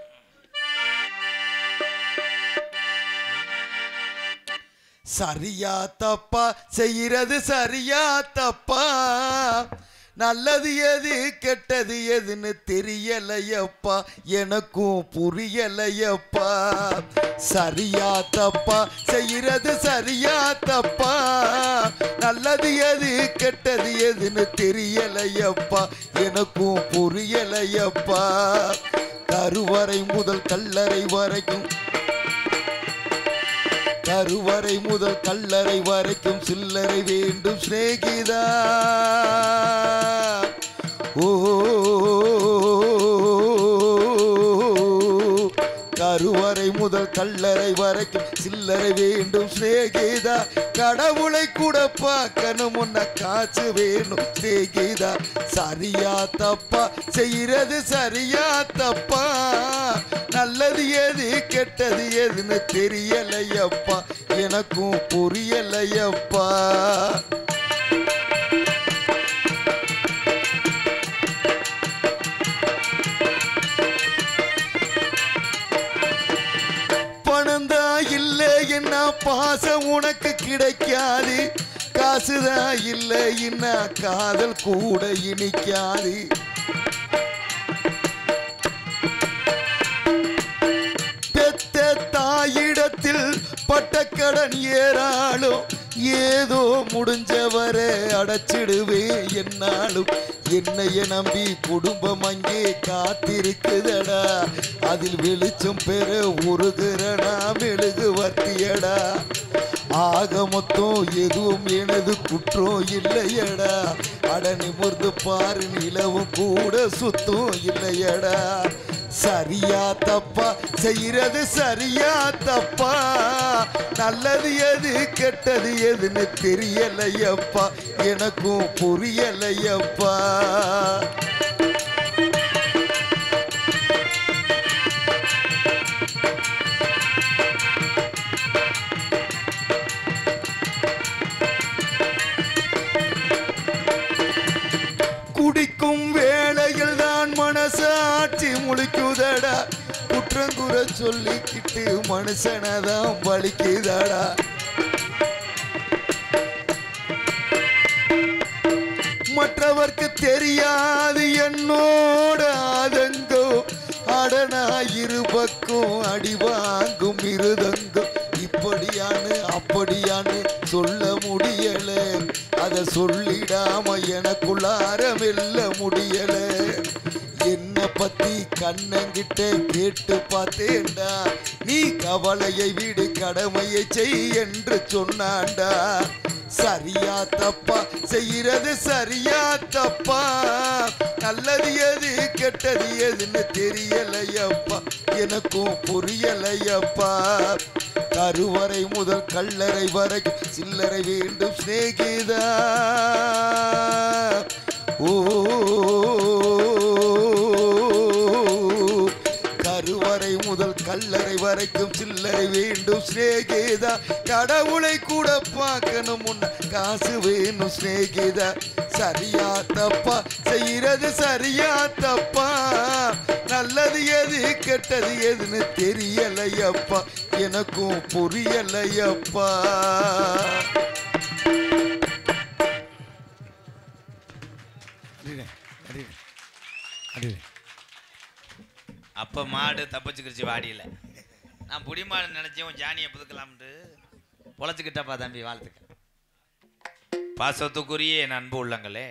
சரியா தப்பா செய்யறது சரியா தப்பா நல்லது எது கெட்டது எதுன்னு தெரியலையப்பா எனக்கும் புரியலையப்பா சரியா தப்பா செய்யறது சரியா தப்பா நல்லது எது கெட்டது எதுன்னு தெரியலையப்பா எனக்கும் புரியலையப்பா கருவறை முதல் கல்லறை வரைக்கும் கருவறை முதல் கல்லறை வரைக்கும் சில்லறை வேண்டும் சிநேகிதா ஓ கருவறை முதல் கல்லறை வரைக்கும் சில்லறை வேண்டும் சிநேகிதா கடவுளை கூட பார்க்கணும் உன்ன காசு வேணும் சிநேகிதா சரியா தப்பா செய்யறது சரியா தப்பா நல்லது எது கெட்டது எதுன்னு தெரியலையப்பா எனக்கும் புரியலையப்பா பணம்தான் இல்லை என்ன பாசம் உனக்கு கிடைக்காது காசுதான் இல்லை என்ன காதல் கூட இனிக்காது பெத்த தாயிடத்தில் பட்டக்கடன் ஏறாலும் ஏதோ முடிஞ்சவரை அடைச்சிடுவே என்னாலும் என்னைய நம்பி குடும்பம் அங்கே காத்திருக்குதடா அதில் வெளிச்சம் பெற உருகிறடா மெழுகு வத்தியடா ஆக மொத்தம் எதுவும் எனது குற்றம் இல்லையடா அட நிமிர்ந்து பாரு நிலவும் கூட சுத்தம் இல்லையடா சரியா தப்பா செய்யறது சரியா தப்பா நல்லது எது கெட்டது எதுன்னு தெரியலையப்பா எனக்கும் புரியலையப்பா குடிக்கும் வேளையில் தான் மனசாட்சி முழிக்குதடா குற்றங்குற சொல்லிக்கிட்டு மனுஷனதான் வலிக்குதடா மற்றவர்க்கு தெரியாது என்னோட ஆதங்கோ அடனா இரு பக்கம் அடி வாங்கும் இருதங்கம் இப்படியான்னு அப்படியான்னு சொல்ல முடியல அத சொல்லிடாம எனக்குள்ளார வெல்ல முடியல என்ன பத்தி கண்ணங்கிட்ட கேட்டு பார்த்தேன்டா நீ கவலையை விடு கடமையை செய் என்று சொன்னான்டா சரியா தப்பா செய்யறது சரியா தப்பா நல்லது எது கெட்டது எதுன்னு தெரியலையப்பா எனக்கும் புரியலையப்பா கருவறை முதல் கல்லறை வரைக்கும் சில்லறை வேண்டும் சிநேகிதா ஓ கருவறை முதல் கல்லறை வரைக்கும் சில்லறை வேண்டும் சிநேகிதா கடவுளை கூட பார்க்கணும் முன்ன காசு வேணும் சிநேகிதா சரியா தப்பா செய்யறது சரியா தப்பா நல்லது எது கெட்டது எதுன்னு தெரியலையப்பா எனக்கும் புரியலையப்பா அப்ப மாடு தப்பிச்சுக்கிருச்சு வாடியில் நான் புடி மாடு நினைச்சேன் ஜானியை புதுக்கலாம்ட்டு பொழைச்சிக்கிட்டப்பா தம்பி வாழ்த்துக்க பாசத்துக்குரிய என் அன்பு உள்ளங்களே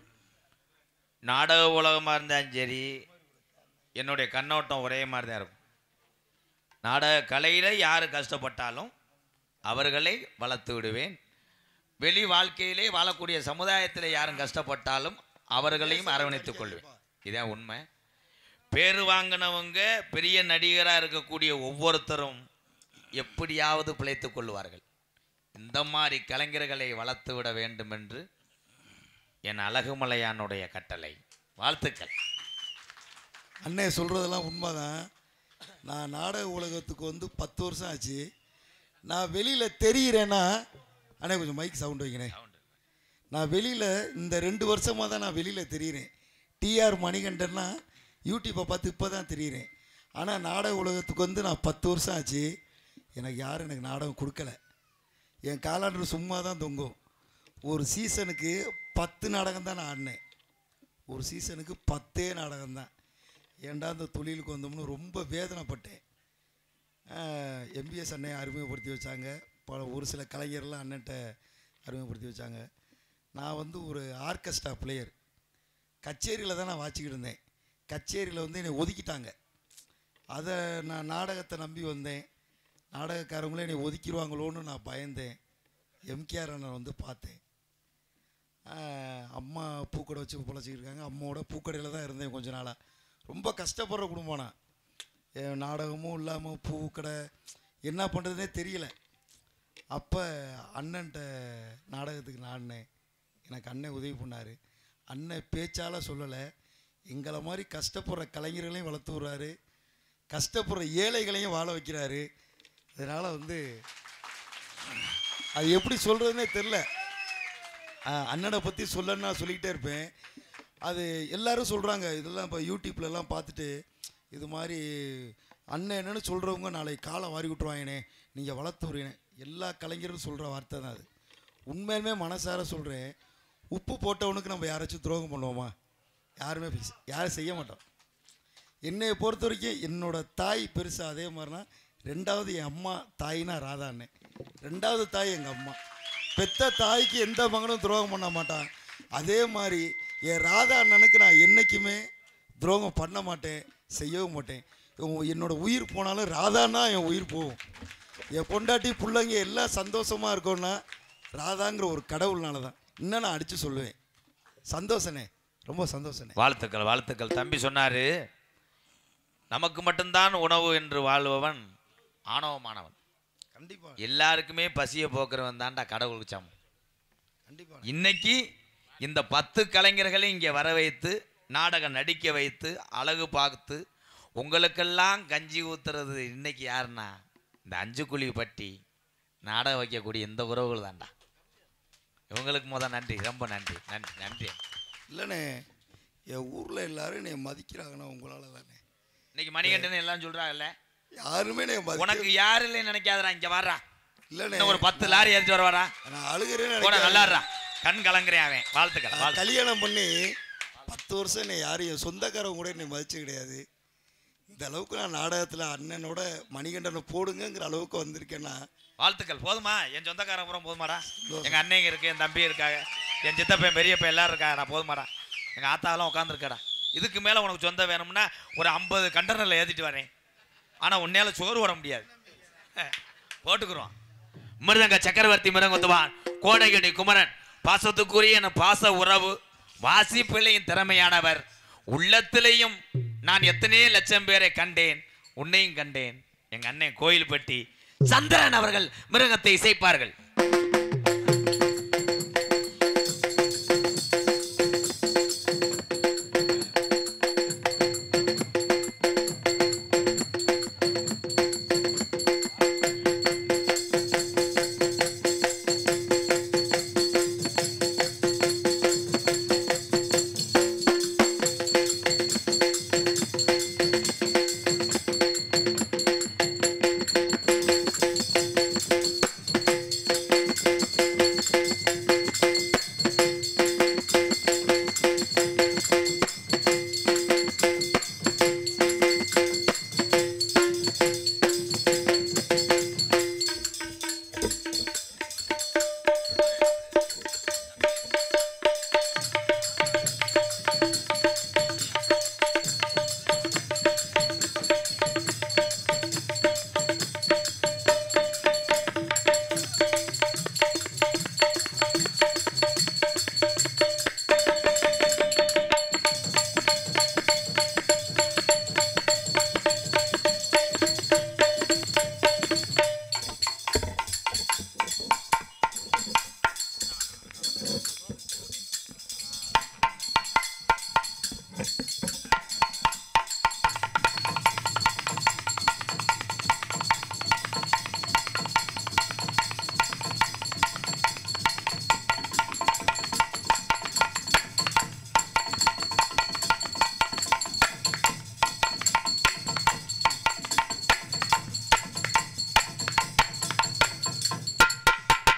நாடக உலகமாக இருந்தாலும் சரி என்னுடைய கண்ணோட்டம் ஒரே மாதிரி தான் இருக்கும் நாடக கலையில் யார் கஷ்டப்பட்டாலும் அவர்களை வளர்த்து விடுவேன் வெளி வாழ்க்கையிலே வாழக்கூடிய சமுதாயத்தில் யாரும் கஷ்டப்பட்டாலும் அவர்களையும் அரவணைத்துக் கொள்வேன் இதான் உண்மை பேர் வாங்கினவங்க பெரிய நடிகராக இருக்கக்கூடிய ஒவ்வொருத்தரும் எப்படியாவது பிழைத்துக் கொள்வார்கள் இந்த மாதிரி கலைஞர்களை வளர்த்து விட வேண்டும் என்று என் அழகுமலையானுடைய கட்டளை வாழ்த்துக்கள் அண்ணே சொல்கிறதெல்லாம் உண்மைதான் நான் நாடக உலகத்துக்கு வந்து பத்து வருஷம் ஆச்சு நான் வெளியில் தெரிகிறேன்னா அண்ணே கொஞ்சம் மைக் சவுண்ட் வைங்கண்ணே நான் வெளியில் இந்த ரெண்டு வருஷமாக தான் நான் வெளியில் தெரிகிறேன் டிஆர் மணிகண்டன்னா யூடியூப்பை பார்த்து இப்போ தான் தெரிகிறேன் ஆனால் நாடக உலகத்துக்கு வந்து நான் பத்து வருஷம் ஆச்சு எனக்கு யாரும் எனக்கு நாடகம் கொடுக்கல என் காலாண்டு சும்மா தான் தொங்கும் ஒரு சீசனுக்கு பத்து நாடகம் தான் நான் ஆடினேன் ஒரு சீசனுக்கு பத்தே நாடகம் தான் ஏன்டா இந்த தொழிலுக்கு வந்தோம்னு ரொம்ப வேதனைப்பட்டேன் எம்பிஎஸ் அண்ணன் அறிமுகப்படுத்தி வச்சாங்க பல ஒரு சில கலைஞர்லாம் அண்ணன்ட்ட அறிமுகப்படுத்தி வச்சாங்க நான் வந்து ஒரு ஆர்கெஸ்ட்ரா பிளேயர் கச்சேரியில் தான் நான் வாச்சிக்கிட்டு இருந்தேன் கச்சேரியில் வந்து என்னை ஒதுக்கிட்டாங்க அதை நான் நாடகத்தை நம்பி வந்தேன் நாடகக்காரங்களே என்னை ஒதுக்கிடுவாங்களோன்னு நான் பயந்தேன் எம்கேஆர் அண்ணன் வந்து பார்த்தேன் ஆஹ் அம்மா பூக்கடை வச்சு பொழைச்சிக்கிட்டு இருக்காங்க அம்மாவோட பூக்கடையில் தான் இருந்தேன் கொஞ்ச நாளாக ரொம்ப கஷ்டப்படுற குடும்பம் நான் என் நாடகமும் இல்லாமல் பூக்கடை என்ன பண்ணுறதுனே தெரியல அப்போ அண்ணன்ட்ட நாடகத்துக்கு நாடினேன் எனக்கு அண்ணன் உதவி பண்ணார் அண்ணன் பேச்சால் சொல்லலை எங்களை மாதிரி கஷ்டப்படுற கலைஞர்களையும் வளர்த்து விட்றாரு கஷ்டப்படுற ஏழைகளையும் வாழ வைக்கிறாரு அதனால் வந்து அது எப்படி சொல்கிறதுனே தெரில அண்ணனை பற்றி சொல்லன்னு நான் சொல்லிக்கிட்டே இருப்பேன் அது எல்லாரும் சொல்கிறாங்க இதெல்லாம் இப்போ யூடியூப்லலாம் பார்த்துட்டு இது மாதிரி அண்ணன் என்னன்னு சொல்கிறவங்க நாளைக்கு காலை வாரி விட்டுருவாங்கண்ணே நீங்கள் வளர்த்து விடுறீங்க எல்லா கலைஞரும் சொல்கிற வார்த்தை தான் அது உண்மையிலுமே மனசார சொல்கிறேன் உப்பு போட்டவனுக்கு நம்ம யாராச்சும் துரோகம் பண்ணுவோமா யாருமே பேச- யாரும் செய்ய மாட்டோம் என்னை பொறுத்த வரைக்கும் என்னோட தாய் பெருசா அதே மாதிரினா ரெண்டாவது என் அம்மா தாய்னா ராதா அண்ணன் ரெண்டாவது தாய் எங்கள் அம்மா பெத்த தாய்க்கு எந்த மகனும் துரோகம் பண்ண மாட்டான் அதே மாதிரி என் ராதா அண்ணனுக்கு நான் என்றைக்குமே துரோகம் பண்ண மாட்டேன் செய்யவும் மாட்டேன் உ- என்னோட உயிர் போனாலும் ராதான்னா என் உயிர் போகும் என் பொண்டாட்டி பிள்ளைங்க எல்லாம் சந்தோஷமாக இருக்கோன்னா ராதாங்கிற ஒரு கடவுள்னால தான் இன்னும் நான் அடித்து சொல்லுவேன் சந்தோஷனே ரொம்ப சந்தோஷனே வாழ்த்துக்கள் வாழ்த்துக்கள் தம்பி சொன்னாரு நமக்கு மட்டும்தான் உணவு என்று வாழ்பவன் ஆணவமானவன் கண்டிப்பாக எல்லாருக்குமே பசியை போக்குறவன் தான்டா கடவுளுக்கு சமம் கண்டிப்பாக இன்னைக்கு இந்த பத்து கலைஞர்களை இங்கே வர வைத்து நாடகம் நடிக்க வைத்து அழகு பார்த்து உங்களுக்கெல்லாம் கஞ்சி ஊத்துறது இன்னைக்கு யாருன்னா இந்த அஞ்சு குழி பட்டி நாடகம் வைக்கக்கூடிய இந்த உறவுகள் தான்டா இவங்களுக்கு முத நன்றி ரொம்ப நன்றி நன்றி நன்றி இல்லைண்ணே என் ஊரில் எல்லாரும் என்னை மதிக்கிறாங்கண்ணா உங்களால் தானே இன்னைக்கு மணிகண்டன் எல்லாம் சொல்றாங்கல்ல யாருமே என்னை மதிக்க உனக்கு யாரு இல்லைன்னு நினைக்காதடா இங்க வாடா இல்லைண்ணே இன்னும் ஒரு பத்து லாரி ஏறிச்சு வர வாடா நான் அழுகிறேன்னு போடா நினைக்காத. நல்லாடுறா கண் கலங்குறேன் அவன் வாழ்த்துக்கள் நான் வாழ்த்து கல்யாணம் பண்ணி பத்து வருஷம் என்னை யாரும் என் சொந்தக்காரங்க கூட என்னை மதிச்சு கிடையாது இந்த அளவுக்கு நான் நாடகத்தில் அண்ணனோட மணிகண்டனை போடுங்கங்கிற அளவுக்கு வந்திருக்கேன்னா வாழ்த்துக்கள் போதுமா என் சொந்தக்காரன் பூரா போதுமாடா எங்க அண்ணங்க இருக்கு என் தம்பி இருக்காங்க என் சித்தப்பன் பெரியப்பன் எல்லாரும் இருக்காங்கடா போதுமாடா எங்க ஆத்தாவெல்லாம் உட்காந்துருக்காடா இதுக்கு மேல உனக்கு சொந்தம் வேணும்னா ஒரு ஐம்பது கண்டனரில் ஏற்றிட்டு வரேன் ஆனா உன்னால சோறு வர முடியாது அஹ், போட்டுக்கிறோம் மிருதங்க சக்கரவர்த்தி மிருதங்குத்துவான் கோடகிரி குமரன் பாசத்துக்குரிய என் பாச உறவு வாசிப்பிலையும் திறமையானவர் உள்ளத்திலையும் நான் எத்தனையோ லட்சம் பேரை கண்டேன் உன்னையும் கண்டேன் எங்க அண்ணன் கோயில்பட்டி சந்திரன் அவர்கள் மிருகத்தை இசைப்பார்கள்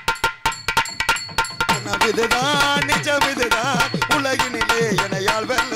இதுதான் நிஜம் இதுதான் உலகினிலே என யாழ் வெல்ல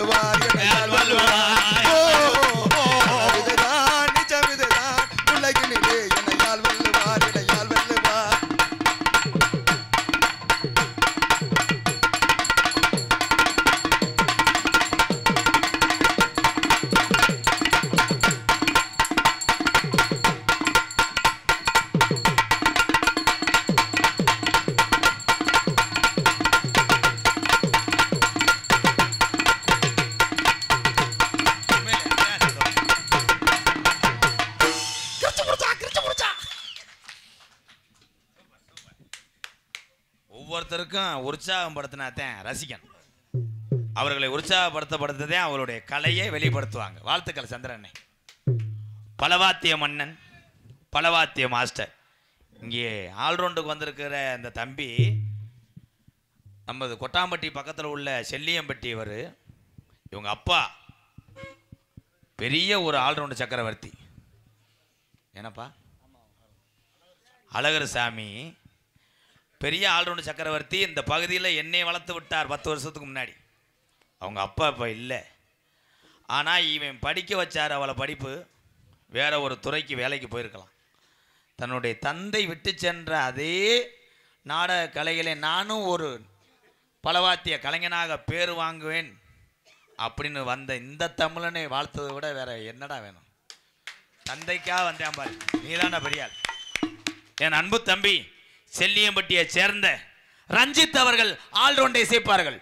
ஒவ்வொருத்தருக்கும் உற்சாகம் படுத்தினாத்தான் ரசிகன் அவர்களை உற்சாகப்படுத்தப்படுத்ததே அவருடைய கலையை வெளிப்படுத்துவாங்க வாழ்த்துக்கள் சந்திரண்ணே பலவாத்திய மன்னன் பலவாத்திய மாஸ்டர் இங்கே ஆல்ரவுண்டுக்கு வந்திருக்கிற இந்த தம்பி நமது கொட்டாம்பட்டி பக்கத்தில் உள்ள செல்லியம்பட்டி இவர் இவங்க அப்பா பெரிய ஒரு ஆல்ரவுண்டு சக்கரவர்த்தி என்னப்பா அழகர் சாமி பெரிய ஆல்ரவுண்டு சக்கரவர்த்தி இந்த பகுதியில் என்னை வளர்த்து விட்டார் பத்து வருஷத்துக்கு முன்னாடி அவங்க அப்பா இப்போ இல்லை ஆனால் இவன் படிக்க வச்சார் அவளை படிப்பு வேற ஒரு துறைக்கு வேலைக்கு போயிருக்கலாம் தன்னுடைய தந்தை விட்டு சென்ற அதே நாடக கலைகளை நானும் ஒரு பலவாத்திய கலைஞனாக பேர் வாங்குவேன் அப்படின்னு வந்த இந்த தமிழனை வாழ்த்ததை விட வேற என்னடா வேணும் தந்தைக்காக வந்தேன் பாரு நீதான்டா பெரியாள் என் அன்பு தம்பி செல்லியம்பட்டியை சேர்ந்த ரஞ்சித் அவர்கள் ஆல்ரவுண்டை இசைப்பார்கள்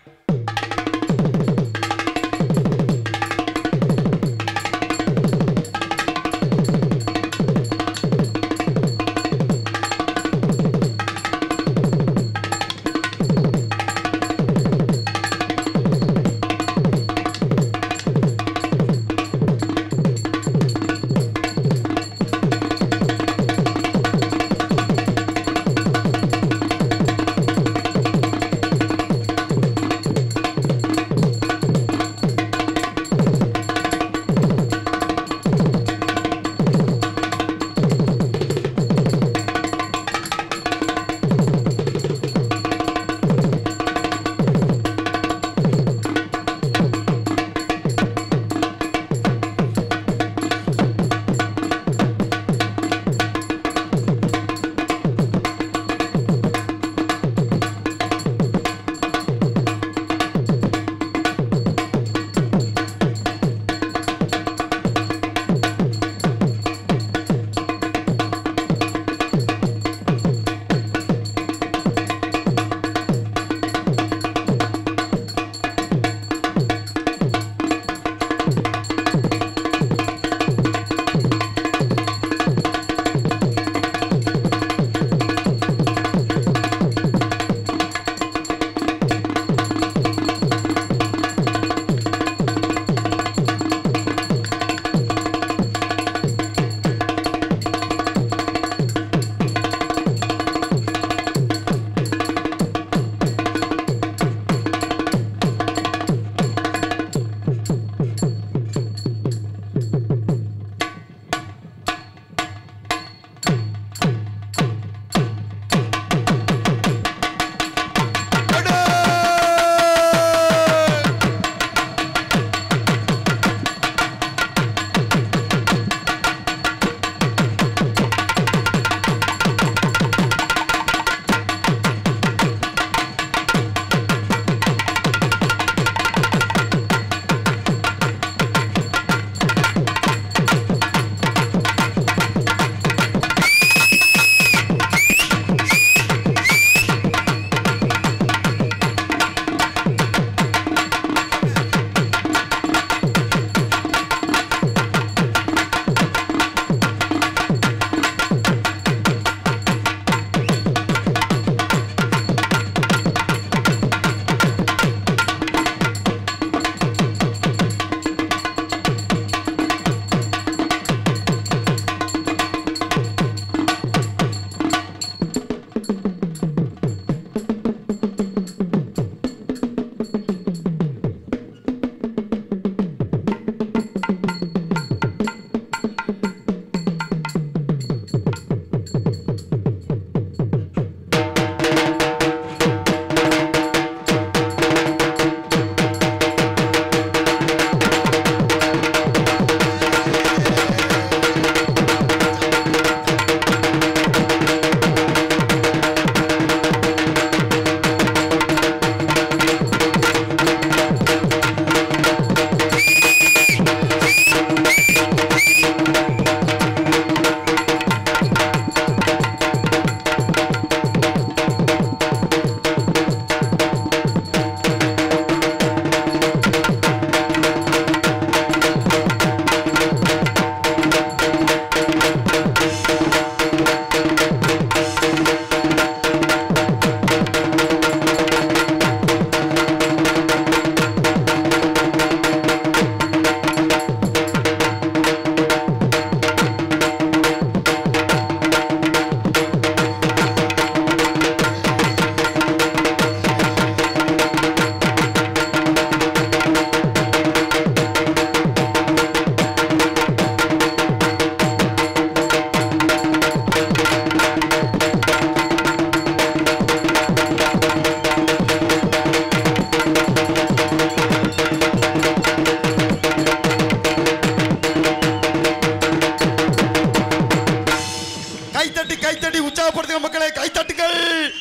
தட்டி உற்சாகப்படுத்துங்க மக்களை கைத்தட்டுங்கள்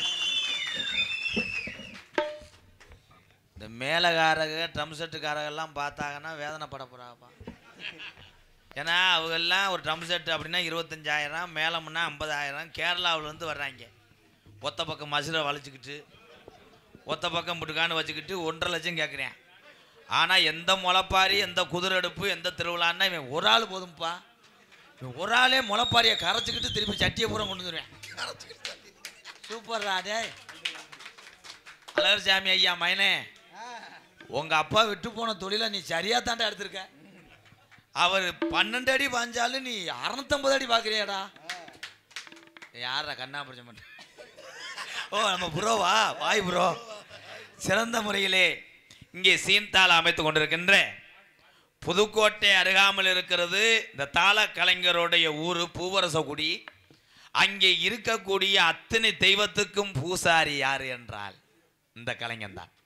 இந்த மேலகாரக ட்ரம் செட்டுக்காரகெல்லாம் பார்த்தாங்கன்னா வேதனைப்பட போகிறாப்பா ஏன்னா அவங்கெல்லாம் ஒரு ட்ரம் செட்டு அப்படின்னா இருபத்தஞ்சாயிரம் மேலம்னா ஐம்பதாயிரம் கேரளாவிலேருந்து வர்றாங்க ஒத்த பக்கம் மசுரை வளைச்சிக்கிட்டு ஒத்த பக்கம் புட்டுக்கான்னு வச்சுக்கிட்டு ஒன்றரை லட்சம் கேட்குறேன் ஆனால் எந்த முளைப்பாரி எந்த குதிரை அடுப்பு எந்த திருவிழான்னா இவன் ஒரு ஆள் போதும்ப்பா இவன் ஒரு ஆளே முளைப்பாரியை கரைச்சிக்கிட்டு திருப்பி சட்டியை பூரா கொண்டு வந்துடுவேன் சூப்பர்ரா டேய் அழகர் சாமி ஐயா மயனே உங்க அப்பா விட்டு போன தொழிலை நீ சரியா தாண்டா எடுத்திருக்க அவர் பன்னெண்டு அடி பாஞ்சாலும் நீ அறுநூத்தம்பது அடி பார்க்குறியாடா யாரா கண்ணா பிடிச்ச மாட்டேன் ஓ நம்ம ப்ரோவா வாய் ப்ரோ சிறந்த முறையிலே இங்கே சீன்தாள் அமைத்து கொண்டிருக்கின்ற புதுக்கோட்டை அருகாமல் இருக்கிறது இந்த தாள கலைஞருடைய ஊர் பூவரசகுடி அங்கே இருக்கக்கூடிய அத்தனை தெய்வத்துக்கும் பூசாரி யார் என்றால் இந்த கலைஞன் தான்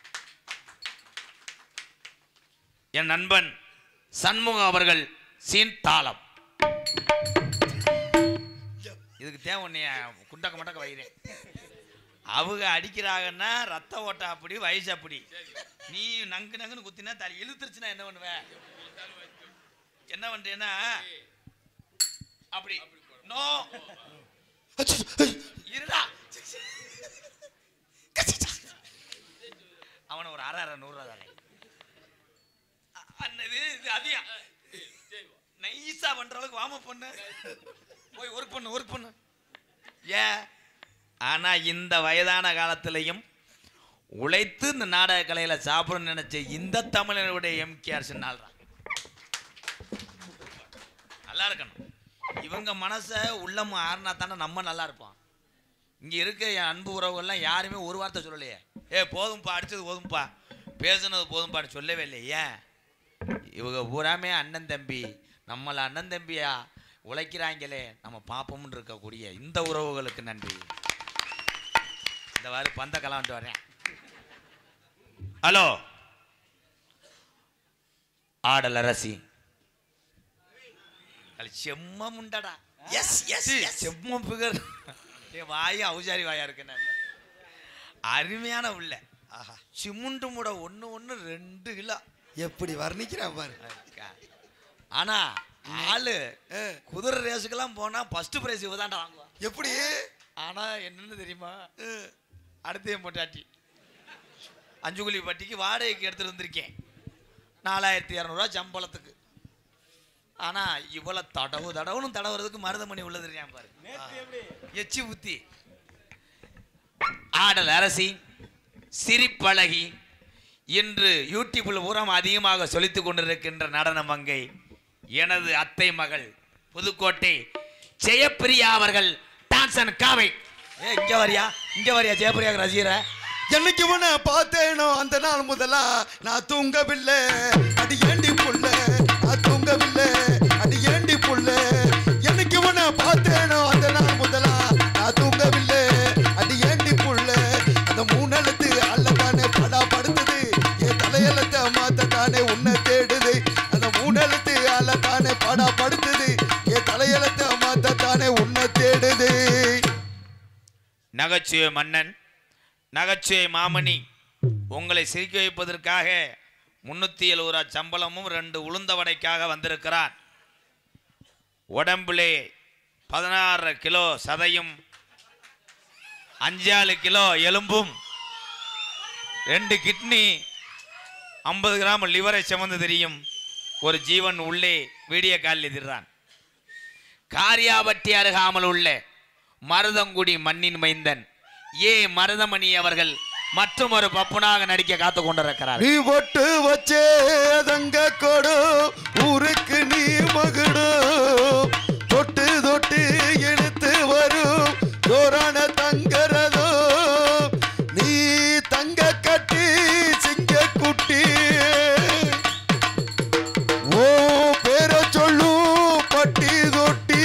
என் நண்பன் சண்முகம் அவர்கள் சீன் தாளம் இதுக்கு தேவை உன்னைய குண்டக்க மண்டக்க வைகிறேன் அவங்க அடிக்கிறாங்கன்னா ரத்த ஓட்டம் அப்படி வயசு அப்படி நீ நங்கு நங்குன்னு குத்தினா தலை இழுத்துருச்சுன்னா என்ன பண்ணுவ என்ன பண்றேன்னா அப்படி நோ இருடா அவனை ஒரு அரை அரை நூறுரூவா தானே அண்ணது இது அதிகம் நைஸா பண்ற அளவுக்கு வாம பண்ணு போய் ஒர்க் பண்ணு ஒர்க் பண்ணு ஏன் ஆனா இந்த வயதான காலத்திலையும் உழைத்து இந்த நாடக கலையில சாப்பிடணும்னு நினைச்ச இந்த தமிழனுடைய எம்கேஆர் சின்னால் தான் நல்லா இருக்கணும் இவங்க மனசை உள்ளம் ஆறுனா தானே நம்ம நல்லா இருப்போம் இங்க இருக்க என் அன்பு உறவுகள்லாம் யாருமே ஒரு வார்த்தை சொல்லலையே ஏ போதும்பா அடிச்சது போதும்பா பேசுனது போதும்பான்னு சொல்லவே இல்லை ஏன் இவங்க பூராமே அண்ணன் தம்பி நம்மளை அண்ணன் தம்பியா உழைக்கிறாங்களே நம்ம பாப்போம்னு இருக்கக்கூடிய இந்த உறவுகளுக்கு நன்றி இந்த வாரு பந்த கலாண்டு வரேன் ஹலோ ஆடல் அரசி அது செம்ம முண்டடா எஸ் எஸ் செம்ம பிகர் என் வாய் அவுசாரி வாயா இருக்கு நான் அருமையான உள்ள ஆஹா சிமுண்டு முட ஒன்று ஒன்று ரெண்டு கிலோ எப்படி வர்ணிக்கிறான் பாரு இருக்கா. ஆனா ஆளு குதிரை ரேஸுக்கெல்லாம் போனா ஃபர்ஸ்ட் பிரைஸ் இவதான்டா வாங்குவான் எப்படி ஆனா என்னன்னு தெரியுமா அடுத்த என் பொட்டாட்டி அஞ்சுகுழி பட்டிக்கு வாடகைக்கு எடுத்துட்டு வந்திருக்கேன் நாலாயிரத்தி இரநூறுவா சம்பளத்துக்கு ஆனா இவ்வளோ தடவு தடவுன்னு தடவுறதுக்கு மருதமணி உள்ளது தெரியாம பாரு எச்சி புத்தி ஆடல் அரசி சிரிப்பழகி இன்று யூடியூப்பில் பூரம் அதிகமாக சொலித்துக் கொண்டிருக்கின்ற நடன மங்கை எனது அத்தை மகள் புதுக்கோட்டை ஜெயப்பிரியா அவர்கள் டான்ஸ் அண்ட் காவை ஏ இங்க வரியா இங்க வரியா ஜெயப்பிரியா ரசிகர என்னைக்கு உன்னை பார்த்தேனோ அந்த நாள் முதலா நான் தூங்கவில்லை அடி ஏண்டி புள்ள நான் தூங்கவில்லை அடி ஏண்டி புள்ள என்னைக்கு உன்னை பார்த்தேனோ அந்த நாள் முதலா நான் தூங்கவில்லை அடி ஏண்டி புள்ள அந்த மூணெழுத்து அல்லதானே படா படுத்துது என் தலையெழுத்த மாத்த தானே உன்னை தேடுது அந்த மூணெழுத்து அல்லதானே படா படுத்துது என் தலையெழுத்த மாத்த தானே உன்னை தேடுது நகைச்சுவை மன்னன் நகைச்சுவை மாமணி உங்களை சிரிக்க வைப்பதற்காக முன்னூத்தி எழுபது ரூபா சம்பளமும் ரெண்டு உளுந்த வடைக்காக வந்திருக்கிறார் உடம்பிலே பதினாறு கிலோ சதையும் அஞ்சாறு கிலோ எலும்பும் ரெண்டு கிட்னி ஐம்பது கிராம் லிவரை சுமந்து தெரியும் ஒரு ஜீவன் உள்ளே வீடியோ காலில் எதிர்றான் காரியாபட்டி அருகாமல் உள்ள மருதங்குடி மண்ணின் மைந்தன் ஏ மருதமணி அவர்கள் மற்றும் ஒரு பப்புனாக நடிக்க காத்து கொண்டிருக்கிறார் நீ ஒட்டு வச்சே தங்க கொடு ஊருக்கு நீ மகுடு தொட்டு தொட்டு எடுத்து வரும் தோரான தங்கறதோ நீ தங்க கட்டி சிங்க குட்டி ஓ பேர சொல்லும் பட்டி தொட்டி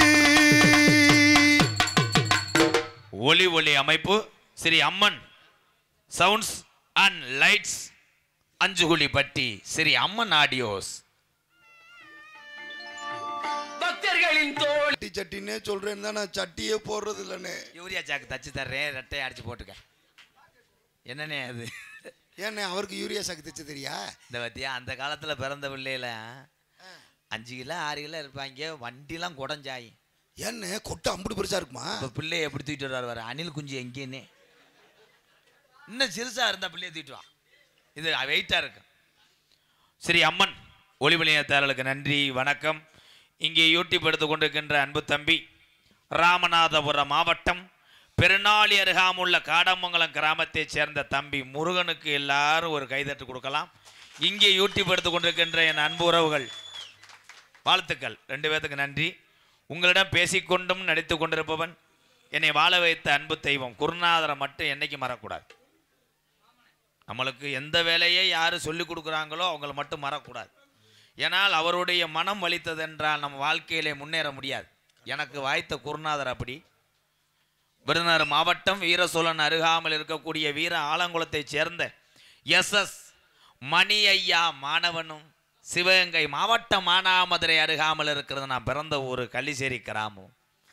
ஒளி ஒளி அமைப்பு Sri Amman sounds and lights Anjukuzhipatti Sri Amman audios பக்தர்களின் தோல் பட்டி சட்டின்னே சொல்றேன்னு தான் நான் சட்டியே போடுறது இல்லைண்ணே யூரியா சாக்கு தச்சு தர்றேன் ரெட்டையை அடிச்சு போட்டுக்க என்னண்ணே அது ஏண்ணே அவருக்கு யூரியா சாக்கு தைச்சு தெரியா இந்த பத்தியா அந்த காலத்தில் பிறந்த பிள்ளையில அஞ்சு கிலோ ஆறு கிலோ இருப்பாங்க வண்டிலாம் குடஞ்சாயி ஏண்ணே கொட்டை அம்புட்டு பெருசா இருக்குமா இப்போ பிள்ளைய எப்படி தூக்கிட்டு வருவார் வர அணில் குஞ்சு எங்கேன்னே இன்னும் சிறுசா இருந்தா பிள்ளைய தூக்கிட்டு வா இது வெயிட்டாக இருக்கு சரி அம்மன் ஒளிவிளையத்தாளர்களுக்கு நன்றி வணக்கம் இங்கே யூடியூப் எடுத்து கொண்டிருக்கின்ற அன்பு தம்பி ராமநாதபுரம் மாவட்டம் பெருநாளி அருகாமுள்ள காடமங்கலம் கிராமத்தைச் சேர்ந்த தம்பி முருகனுக்கு எல்லாரும் ஒரு கைதட்டு கொடுக்கலாம் இங்கே யூடியூப் எடுத்து கொண்டிருக்கின்ற என் அன்பு உறவுகள் வாழ்த்துக்கள் ரெண்டு பேர்த்துக்கு நன்றி உங்களிடம் பேசிக்கொண்டும் நடித்து கொண்டிருப்பவன் என்னை வாழ வைத்த அன்பு தெய்வம் குருநாதரை மட்டும் என்னைக்கு மறக்கூடாது நம்மளுக்கு எந்த வேலையை யார் சொல்லி கொடுக்குறாங்களோ அவங்கள மட்டும் மறக்கூடாது ஏனால் அவருடைய மனம் வலித்ததென்றால் நம்ம வாழ்க்கையிலே முன்னேற முடியாது எனக்கு வாய்த்த குருநாதர் அப்படி விருதுநகர் மாவட்டம் வீரசோழன் அருகாமல் இருக்கக்கூடிய வீர ஆலங்குளத்தைச் சேர்ந்த எஸ் எஸ் மணி ஐயா மாணவனும் சிவகங்கை மாவட்டம் மானாமதுரை அருகாமல் இருக்கிறது நான் பிறந்த ஊர் கள்ளிசேரி கிராமம்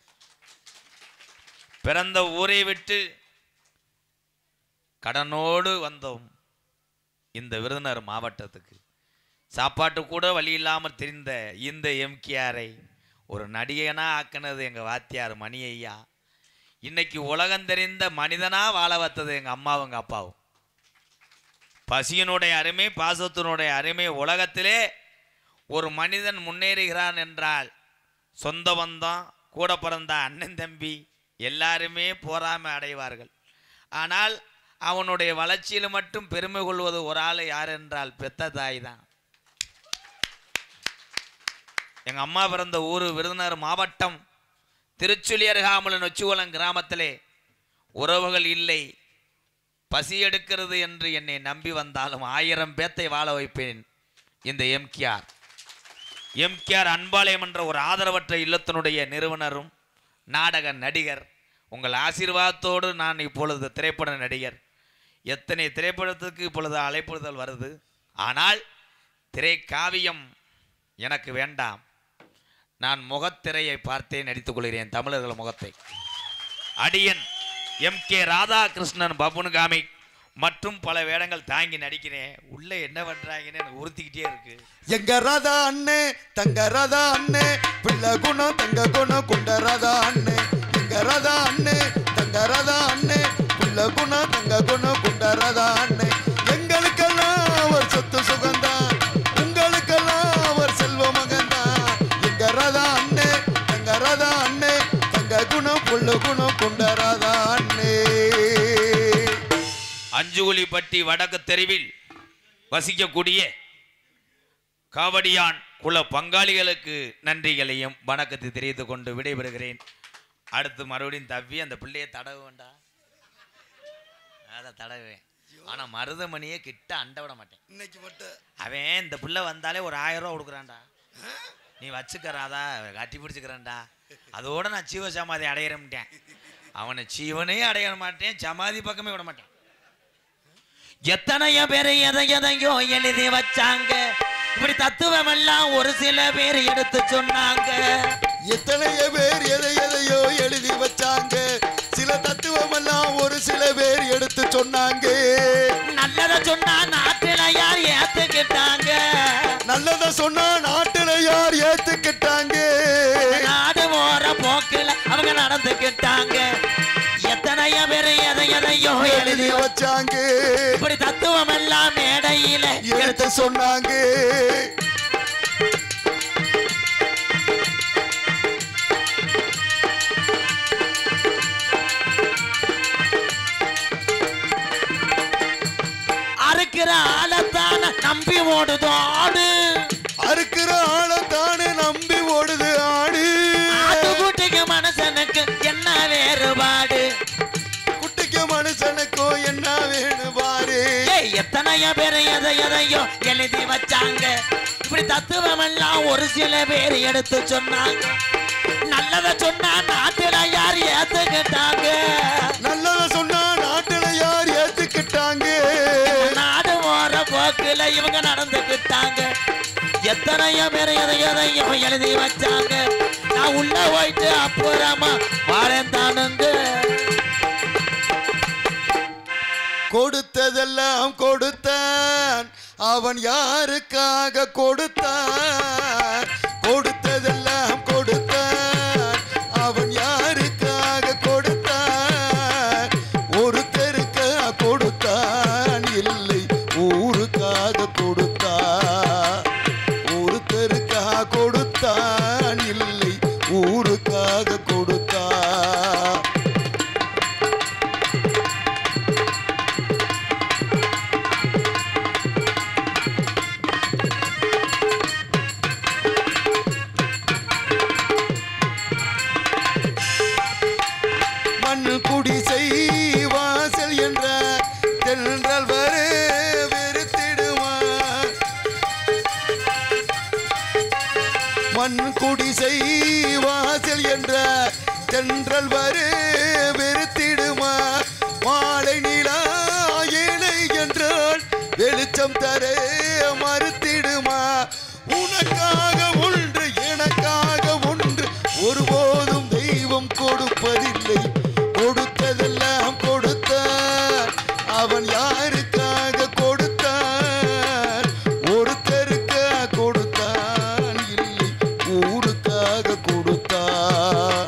பிறந்த ஊரை விட்டு கடனோடு வந்தோம் இந்த விருதுநகர் மாவட்டத்துக்கு சாப்பாட்டு கூட வழி இல்லாமல் தெரிந்த இந்த எம்கேஆரை ஒரு நடிகனா ஆக்கினது எங்கள் வாத்தியார் மணி ஐயா இன்னைக்கு உலகம் தெரிந்த மனிதனா வாழ வைத்தது எங்கள் அம்மாவும் எங்கள் அப்பாவும் பசியினுடைய அருமை பாசத்தினுடைய அருமை உலகத்திலே ஒரு மனிதன் முன்னேறுகிறான் என்றால் சொந்த பந்தம் கூட பிறந்த அண்ணன் தம்பி எல்லாருமே போராமை அடைவார்கள் ஆனால் அவனுடைய வளர்ச்சியில் மட்டும் பெருமை கொள்வது ஒரு ஆள் யார் என்றால் பெத்த தாய் தான் எங்கள் அம்மா பிறந்த ஊர் விருதுநகர் மாவட்டம் திருச்சுழி அருகாமல் நொச்சிகுளம் கிராமத்திலே உறவுகள் இல்லை பசி எடுக்கிறது என்று என்னை நம்பி வந்தாலும் ஆயிரம் பேத்தை வாழ வைப்பேன் இந்த எம்கேஆர் எம்கேஆர் அன்பாலயம் என்ற ஒரு ஆதரவற்ற இல்லத்தினுடைய நிறுவனரும் நாடக நடிகர் உங்கள் ஆசீர்வாதத்தோடு நான் இப்பொழுது திரைப்பட நடிகர் எத்தனை திரைப்படத்துக்கு இப்பொழுது அழைப்புதல் வருது ஆனால் திரைக்காவியம் எனக்கு வேண்டாம் நான் முகத்திரையை பார்த்தே நடித்துக் கொள்கிறேன் தமிழர்கள் முகத்தை அடியன் எம் கே ராதாகிருஷ்ணன் பபுனுகாமி மற்றும் பல வேடங்கள் தாங்கி நடிக்கிறேன் உள்ள என்ன பண்றாங்கன்னு எனக்கு உறுத்திக்கிட்டே இருக்கு எங்க ராதா அண்ணே தங்க ராதா அண்ணே பிள்ளை குணம் தங்க குணம் குண்ட ராதா அண்ணே எங்க ராதா அண்ணே தங்க ராதா அண்ணே பிள்ளை குணம் தங்க குணம் குண்ட ராதா அண்ணே எங்களுக்கெல்லாம் அவர் சொத்து சுகந்தான் உங்களுக்கெல்லாம் அவர் செல்வ மகன்தான் எங்க ராதா அண்ணே தங்க ராதா அண்ணே தங்க குணம் புள்ள குணம் குண்ட ராதா அண்ணே அஞ்சுகுலிப்பட்டி வடக்கு தெருவில் வசிக்கக்கூடிய காவடியான் குல பங்காளிகளுக்கு நன்றிகளையும் வணக்கத்தை தெரிவித்துக் கொண்டு விடைபெறுகிறேன் அடுத்து மறுபடியும் தவ்வி அந்த பிள்ளையை தடவ வேண்டாம் அதை தடவேன் ஆனா மருதமணியை கிட்ட அண்ட விட மாட்டேன் இன்னைக்கு மட்டும் அவன் இந்த பிள்ளை வந்தாலே ஒரு ஆயிரம் ரூபா கொடுக்குறான்டா நீ வச்சுக்கறாதா கட்டி பிடிச்சிக்கிறேன்டா அதோட நான் சீவ சமாதி அடையிறேன்ட்டேன் அவனை சீவனையும் அடைய மாட்டேன் சமாதி பக்கமே விட மாட்டேன் எத்தனையோ பேர் எதை எதையோ எழுதி வச்சாங்க இப்படி தத்துவம் எல்லாம் ஒரு சில பேர் எடுத்து சொன்னாங்க எத்தனையோ பேர் எதை எதையோ எழுதி வச்சாங்க சில தத்துவம் எல்லாம் ஒரு சில பேர் எடுத்து சொன்னாங்க நல்லத சொன்னா நாட்டுல யார் ஏத்துக்கிட்டாங்க நல்லத சொன்னா நாட்டுல யார் ஏத்துக்கிட்டாங்க நாடு போற போக்குல அவங்க நடந்துக்கிட்டாங்க எத்தனையோ பேர் எதை எதையோ எழுதி எழுதி வச்சாங்க இப்படி தத்துவம் எல்லாம் மேடையில எடுத்து சொன்னாங்க அறுக்கிற ஆளத்தான நம்பி ஓடுதோ ஆடு அறுக்கிற ஆளத்தானே நம்பி ஓடுது ஆடு ஆட்டுக்குட்டிக்கு மனுஷனுக்கு என்ன வேறுபாடு குட்டிக்கு மனுஷனுக்கோ என்ன வேணும் பாரு ஏய், எத்தனையோ பேர் எதை எதையோ எழுதி வச்சாங்க இப்படி தத்துவம் எல்லாம் ஒரு சில பேர் எடுத்து சொன்னாங்க நல்லத சொன்னா நாட்டுல யார் ஏத்துக்கிட்டாங்க நல்லத சொன்னா நாட்டுல யார் ஏத்துக்கிட்டாங்க நாடு போற போக்குல இவங்க நடந்துக்கிட்டாங்க எத்தனையோ பேர் எதை எதையோ எழுதி வச்சாங்க நான் உள்ள போயிட்டு அப்புறமா வாழேன் தானுங்க கொடுத்ததெல்லாம் கொடுத்தான் அவன் யாருக்காக கொடுத்தான் கொடுத்ததெல்லாம் கொடுத்தான் அவன் யாருக்காக கொடுத்தான் ஒருத்தருக்கா கொடுத்தான் இல்லை ஊருக்காக கொடுத்தான் ஒருத்தருக்கா கொடுத்தான் இல்லை ஊருக்காக கொடுத்தான் மண்ணு குடிசை வாசல் என்ற தென்றல் வர வெறுத்திடுமா மண் குடிசை வாசல் என்ற தென்றல் வர வெறுத்திடுமா மாலை நிலா ஏழை என்றால் வெளிச்சம் தர மறுத்திடுமா உனக்காக ஒன்று எனக்காக ஒன்று ஒருபோதும் தெய்வம் கொடுப்பதில்லை கொடுத்ததெல்லாம் கொடுத்தான் அவன் யாருக்காக கொடுத்தான் ஒருத்தருக்காக கொடுத்தான் இல்லை ஊருக்காக கொடுத்தான்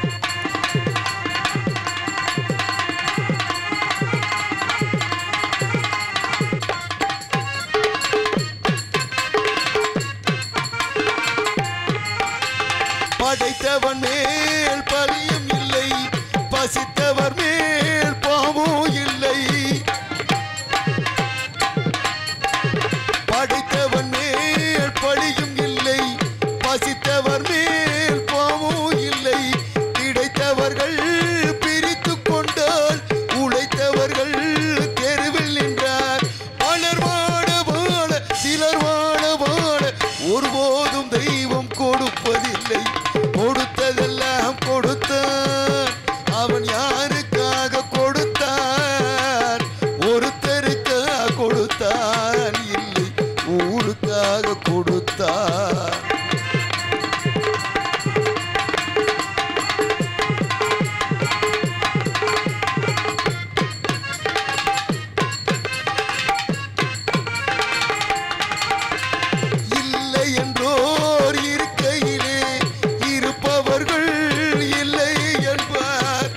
படைத்தவன் மேல் பலியும் இல்லை பசித்தவர் மேல் பாவம் இல்லை படைத்தவன் மேல் பழியும் இல்லை பசித்தவர் மேல் பாவம் இல்லை கிடைத்தவர்கள் பிரித்து கொண்டால் உழைத்தவர்கள் தெருவில் நின்றார் பலர் வாழ வாழ சிலர் வாழ வாழ ஒருபோதும் தெய்வம் கொடுப்பதில்லை கொடுத்ததெல்லாம் கொடுத்தான் அவன் யாருக்காக கொடுத்தான் ஒருத்தருக்காக கொடுத்தான் இல்லை ஊருக்காக கொடுத்தான் இல்லை என்றோர் இருக்கையிலே இருப்பவர்கள் இல்லை என்பார்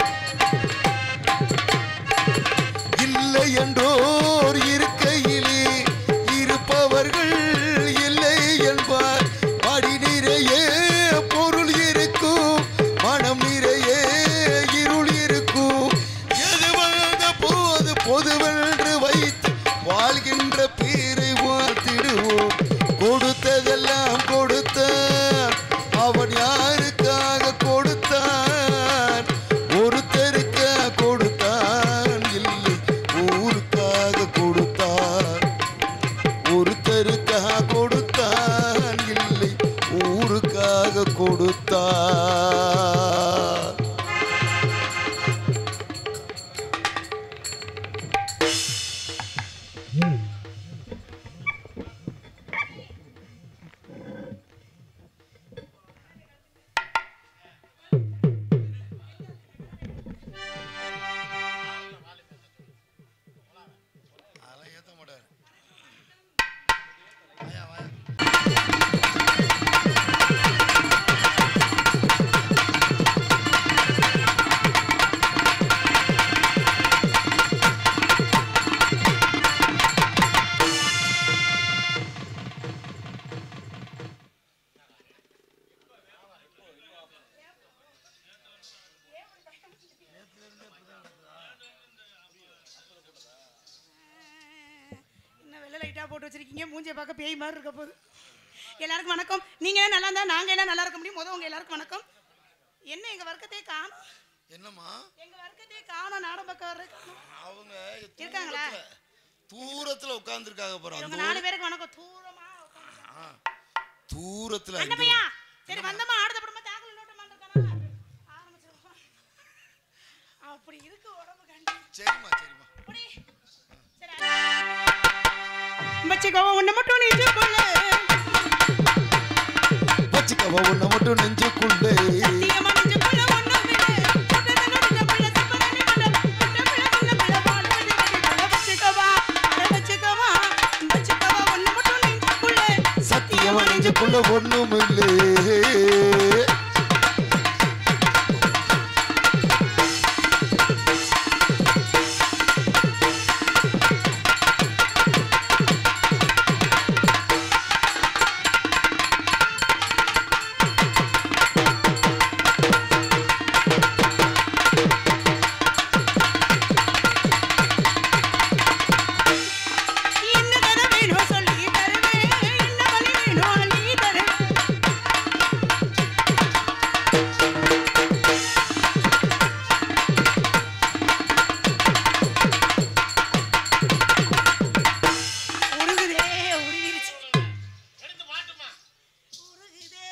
இல்லை என்றோர் இருக்கையிலே இருப்பவர்கள் இல்லை என்பார் படி நிறைய பொருள் இருக்கும் மனம் நிறைய இருள் இருக்கும் எது வந்த போது பொதுவென்று வைத்து வாழ்கின்ற பேரை வாழ்த்திடுவோம் கொடுத்ததெல்லாம் கொடுத்தான் அவன் யாருக்காக கொடுத்தான் ஒருத்தருக்காக கொடுத்தான் இல்லை ஊருக்காக கொடுத்தான் ஒருத்தருக்காக கொடுத்தான் இல்லை ஊருக்காக கொடுத்தான் அதெல்லாம் ஏத்த மாட்டாரு வாயா, வாயா. இன்னும் வெள்ளை லைட்டாக போட்டு வச்சிருக்கீங்க மூஞ்சியை பார்க்க பேய் மாதிரி இருக்க போகுது எல்லாருக்கும் வணக்கம் நீங்க நல்லா இருந்தா நாங்க எல்லாம் நல்லா இருக்க முடியும் முதல் உங்க எல்லாருக்கும் வணக்கம் என்ன எங்க வர்க்கத்தையே காணும் என்னம்மா எங்க வர்க்கத்தையே காணும் நாடம் பக்கம் வர்றது காணோம். அவங்க இருக்காங்களா? தூரத்துல- தூரத்துல உட்கார்ந்துருக்காங்க பாரு இவங்க அந்த நாலு ஊரு- பேருக்கு வணக்கம் தூரமா உட்கார்ந்து. ஆ, தூரத்துல இந்த அண்ணமையா சரி வந்தமா ஆடுத படமா தாக்கல நோட்டமா இருக்கானா ஆரம்பிச்சிருவோம் அப்படி இருக்கு உடம்பு கண்டி சரிம்மா சரிம்மா அப்படி சரி வச்சுக்கோ உன்னை மட்டும் நீ கொள்ளு வச்சுக்கவ உன்னை மட்டும் நெஞ்சுக்குள்ளே சத்தியமா நெஞ்சுக்குள்ள ஒண்ணும் இல்ல. தொட்டதுல நெஞ்சுக்குள்ள சிப்பரனி மலை. தொட்டதுல சின்னப்புள்ள பாடு நெஞ்சுக்குள்ள வச்சுக்கவா, அட வச்சுக்கவா, வச்சுக்கவா ஒண்ணு மட்டும் நெஞ்சுக்குள்ள. சத்தியமா நெஞ்சுக்குள்ள ஒண்ணும் இல்லே என்ன கதை வேணும் சொல்லி தருவேன். என்ன வழி வேணும் அள்ளி தருவேன். உருகுதே, உருகிருச்சு. உருகுதே.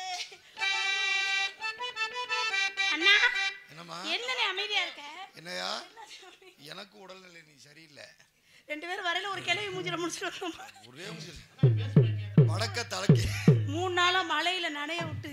அண்ணா என்னம்மா என்னண்ணே அமைதியா இருக்க என்னையா எனக்கு உடல்நிலை நீ சரியில்லை ரெண்டு பேரும் வரையில ஒரு கிளவி மூஞ்சில முடிச்சுட்டு வரோம் ஒரே நிமிஷம். வடக்க தலைக்கு மூணு நாளா மழையில நனைய விட்டு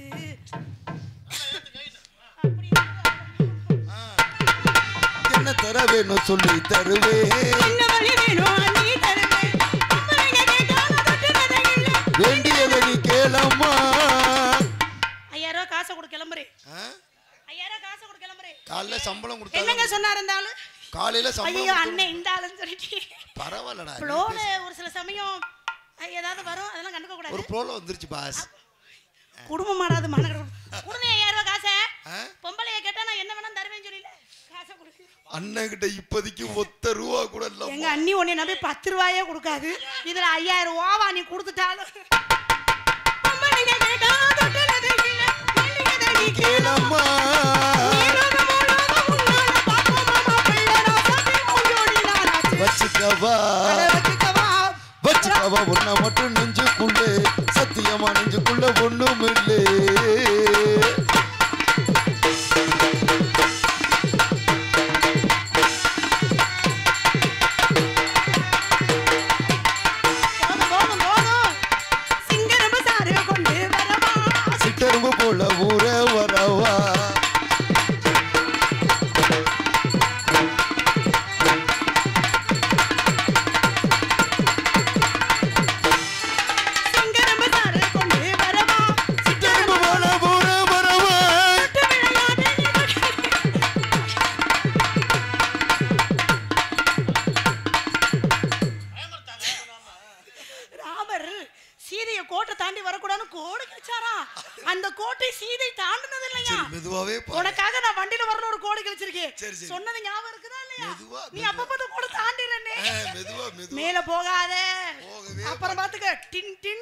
ஆ. என்ன தர வேணும் சொல்லி தருவேன் என்ன வழி வேணும் நீ தருவேன் பொம்பளைங்க கேட்டாலும் தொட்டுறதே இல்ல. வேண்டியதை நீ கேளம்மா ஐயாயிரம் ரூபாய் காசை கொடு கிளம்புறேன் ஆ? ஐயாயிரம் ரூபாய் காசை கொடு கிளம்புறேன் காலைல சம்பளம் என்னங்க கொடுத்தா சொன்னார் இருந்தாலும் காலையில ஐயோ சம்பளம் கொடுத்தா- அண்ணன் இந்த ஆளுன்னு சொல்லிட்டு பரவாயில்லடா நீ ஃப்ளோல பேசு. ஒரு சில சமயம் அஹ், ஏதாவது வரும் அதெல்லாம் கண்டுக்க ஒரு கூடாது ப்ரோல வந்துருச்சு பாஸ் குடும்பம் மாறாது மன கொடுங்க ஐயாயிரம் ரூபாய் காசை ஆ? பொம்பளைய கேட்டா நான் என்ன வேணாலும் தருவேன்னு சொல்லல காசை கொடுக்கு அண்ணன் கிட்ட இப்போதைக்கு ஒத்த ரூபா கூட இல்ல எங்க அண்ணி உன்னை நம்பி பத்து ரூபாயே கொடுக்காது இதுல ஐயாயிரம் ரூபாவா நீ கொடுத்துட்டாலும் பொம்பளைங்க கேட்டா தொட்டுறது இல்ல. வேண்டியதை நீ கேளு. கேளம்மா நீலோகம் உலோகம் உன்னால பாப்போமாமா பிள்ளை ராசாத்தி மூஞ்சோடி நானாச்சு. வச்சுக்கவா அட வச்சுக்கவா. வச்சுக்கவா உன்னை மட்டும் நெஞ்சுக்குள்ளே சத்தியமா நெஞ்சுக்குள்ள ஒண்ணும் இல்லே போதும், போதும், போதும். சிங்கரம்பு சாறு கொண்டு வரவா. சிட்டரும்பு போல ஊர வரவா சிங்கரம்பு சாறு கொண்டு வரவா. சிட்டரும்பு போல ஊர வரவா சிட்டு விளையாடு நீ கொண்டு. ராமர் சீதைய கோட்டை தாண்டி வரக்கூடாதுன்னு கோடு கிழிச்சாரா அந்த கோட்டை சீதை தாண்டினது இல்லையா சரி மெதுவாவே பாரு உனக்காக நான் வண்டியில வரணும் ஒரு கோடு கிழிச்சிருக்கேன் சரி, சரி. சொன்னது ஞாபகம் இருக்குதா இல்லையா மெதுவா, நீ மெதுவா. அப்பப்ப அந்த கோடு தாண்டிடுறே ஆ, மெதுவா மெதுவா மேல போகாத போகவே அப்புறம் பாத்துக்க டின் டின்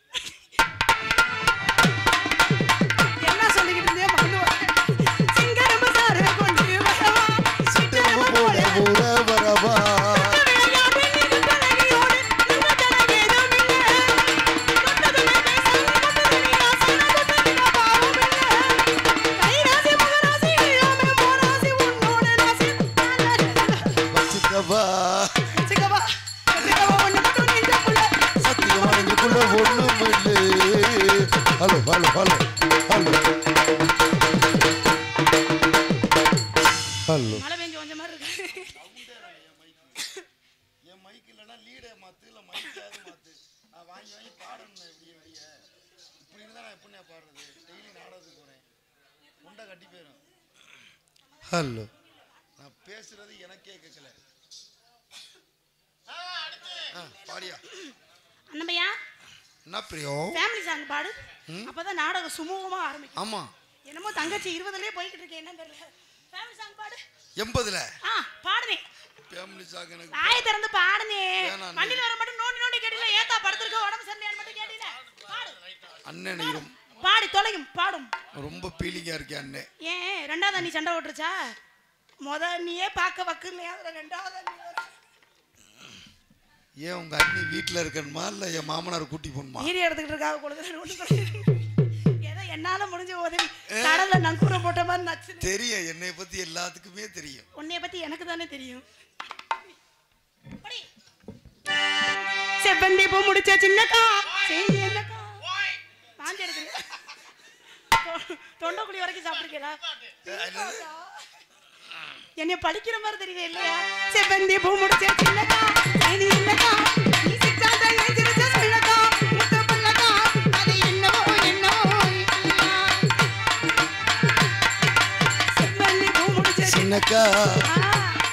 என்ன சொல்லிக்கிட்டு இருந்தே மறந்து போட்டேன். சிங்கரம்பு சாறு கொண்டு வரவா சிட்டரும்பு போல ஊர வரவா விளையாடு நீ கட்டழகியோடு நம்ம தனகேதும் இல்லை. தொட்டதுமே பேசாம தொட்டது நீ ஆசைனா தொட்டது நான் பாவம் இல்லை. கைராசி முகராசி எல்லாமே போராசி உன்னோட ராசி. வச்சுக்கவா வச்சுக்கவா, வச்சுக்கவா, ஒண்ணு மட்டும் நெஞ்சுக்குள்ள. சத்தியமா நெஞ்சுக்குள்ள ஒண்ணும் இல்லே hello hello hello hello hello மழை பெஞ்சு கொஞ்ச மாதிரி இருக்கு என் மைக் இல்லைன்னா லீடை மாத்து இல்லை மைக்காவது மாத்து நான் வாங்கி வாங்கி பாடணும் இப்படியே வெளியே இப்படி இருந்தால் நான் எப்படி பாடுறது டெய்லி நாடகத்துக்கு போகிறேன் உண்டை கட்டி போயிடும் ஹலோ நான் பேசுறது எனக்கே கேட்கல ஆ பாடியா அண்ணமையா என்ன பிரியம் ஃபேமிலி சாங் பாடு அப்பதான் நாடகம் சுமூகமா ஆரம்பிக்கும் ஆமாம் என்னமோ தங்கச்சி இருபதுலயே போய்கிட்டு இருக்கேன் என்ன தெரியல ஃபேமிலி சாங் பாடு எண்பதுல ஆ பாடுனே ஃபேமிலி சாங் எனக்கு வாயை திறந்து பாடுனே வேணாம், வண்டியில வர மட்டும் நோண்டி நோண்டி கேட்டீல ஏத்தா படுத்திருக்க உடம்பு சரியில்லையான்னு மட்டும் கேட்டீல பாடு அண்ணன் எனக்கு ரொம்ப பாடி தொலையும் பாடும் ரொம்ப ஃபீலிங்காக இருக்கேன் அண்ணன் ஏன் ரெண்டாவது நீ சண்டை ஓட்டுருச்சா முத நீயே பார்க்க வக்கு இல்லையா அதுல ரெண்டாவது நீ வேற. ஏன் உங்க அண்ணி வீட்டில் இருக்கணுமா இல்லை என் மாமனார் கூட்டி போகணுமா மீறி எடுத்துக்கிட்டு இருக்கா கொடுக்குறேன் ஒண்ணு கிடையாது. ஏதோ என்னால முடிஞ்ச உதவி கடல்ல நங்கூர போட்ட மாதிரி நச்சு தெரியும் என்னை பத்தி எல்லாத்துக்குமே தெரியும் உன்னைய பத்தி எனக்கு தானே தெரியும் படி. செவ்வந்தி பூ முடிச்ச சின்னக்கா செய்தி என்னக்கா வாந்தி எடுக்குது தொண்டைக்குழி வரைக்கும் சாப்பிட்டுருக்கீங்களா என்னைய படிக்கிற மாதிரி தெரியுது இல்லையா செவ்வந்தி பூ முடிச்ச சின்னக்கா இது இல்லக்கா நீ சித்தாந்த எழுதிருச்ச சொல்லக்கா முத்த புள்ளக்கா அது என்னவோ என்னவோ இல்லையா செவ்வந்தி பூ முடிச்ச சின்னக்கா ஆ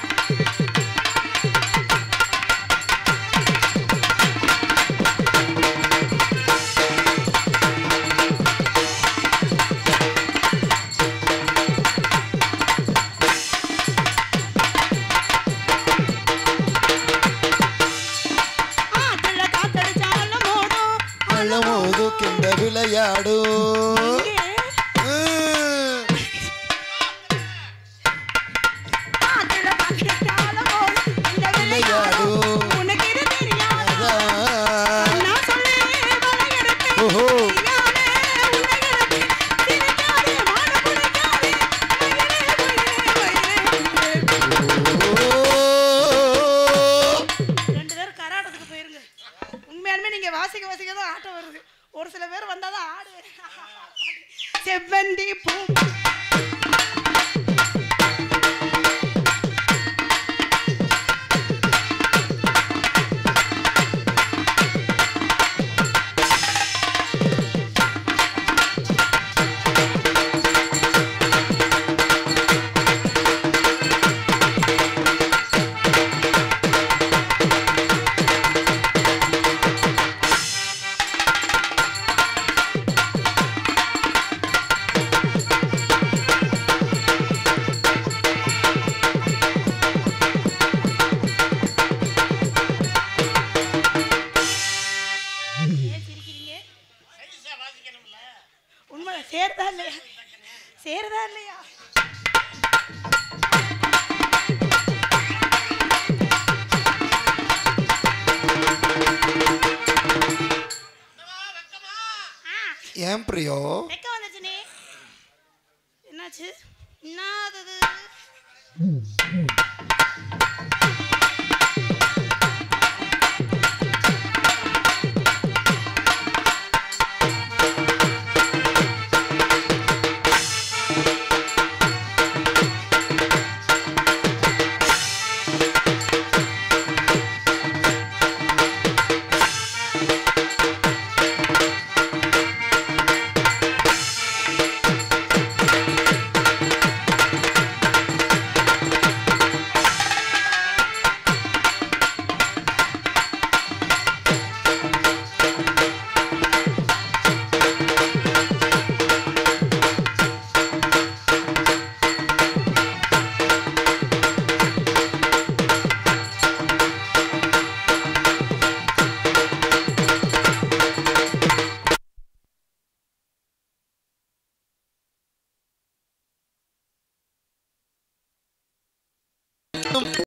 ஆத்துல காத்தடிச்சாலும் ஓடும் அழமோது கிண்ட விளையாடும் இங்கே ம். ஆத்துல காத்தடிச்சாலும் ஓடும் இந்த விளையாடும். விளையாடும் உனக்கு இது தெரியாதா அதான். நான் சொல்லி வளையெடுத்து ஓஹோ. நீயானே உலகெடுத்து சிரிக்காதே, மாடு குளிக்காதே, மயிலே, மயிலே, மயிலே. ஓ. ரெண்டு பேரும் கராட்டத்துக்கு போயிருங்க உண்மையாலுமே நீங்க வாசிக்க வாசிக்க தான் ஆட்டம் வருது ஒரு சில பேர் வந்தாதான் ஆடு செவ்வந்தி பூ ஏன் சிரிக்கிறீங்க உண்மை சேருதா இல்லையா சேருதா இல்லையா ஏன் பிரியோ வெக்க வந்துச்சுனே என்னாச்சு என்னது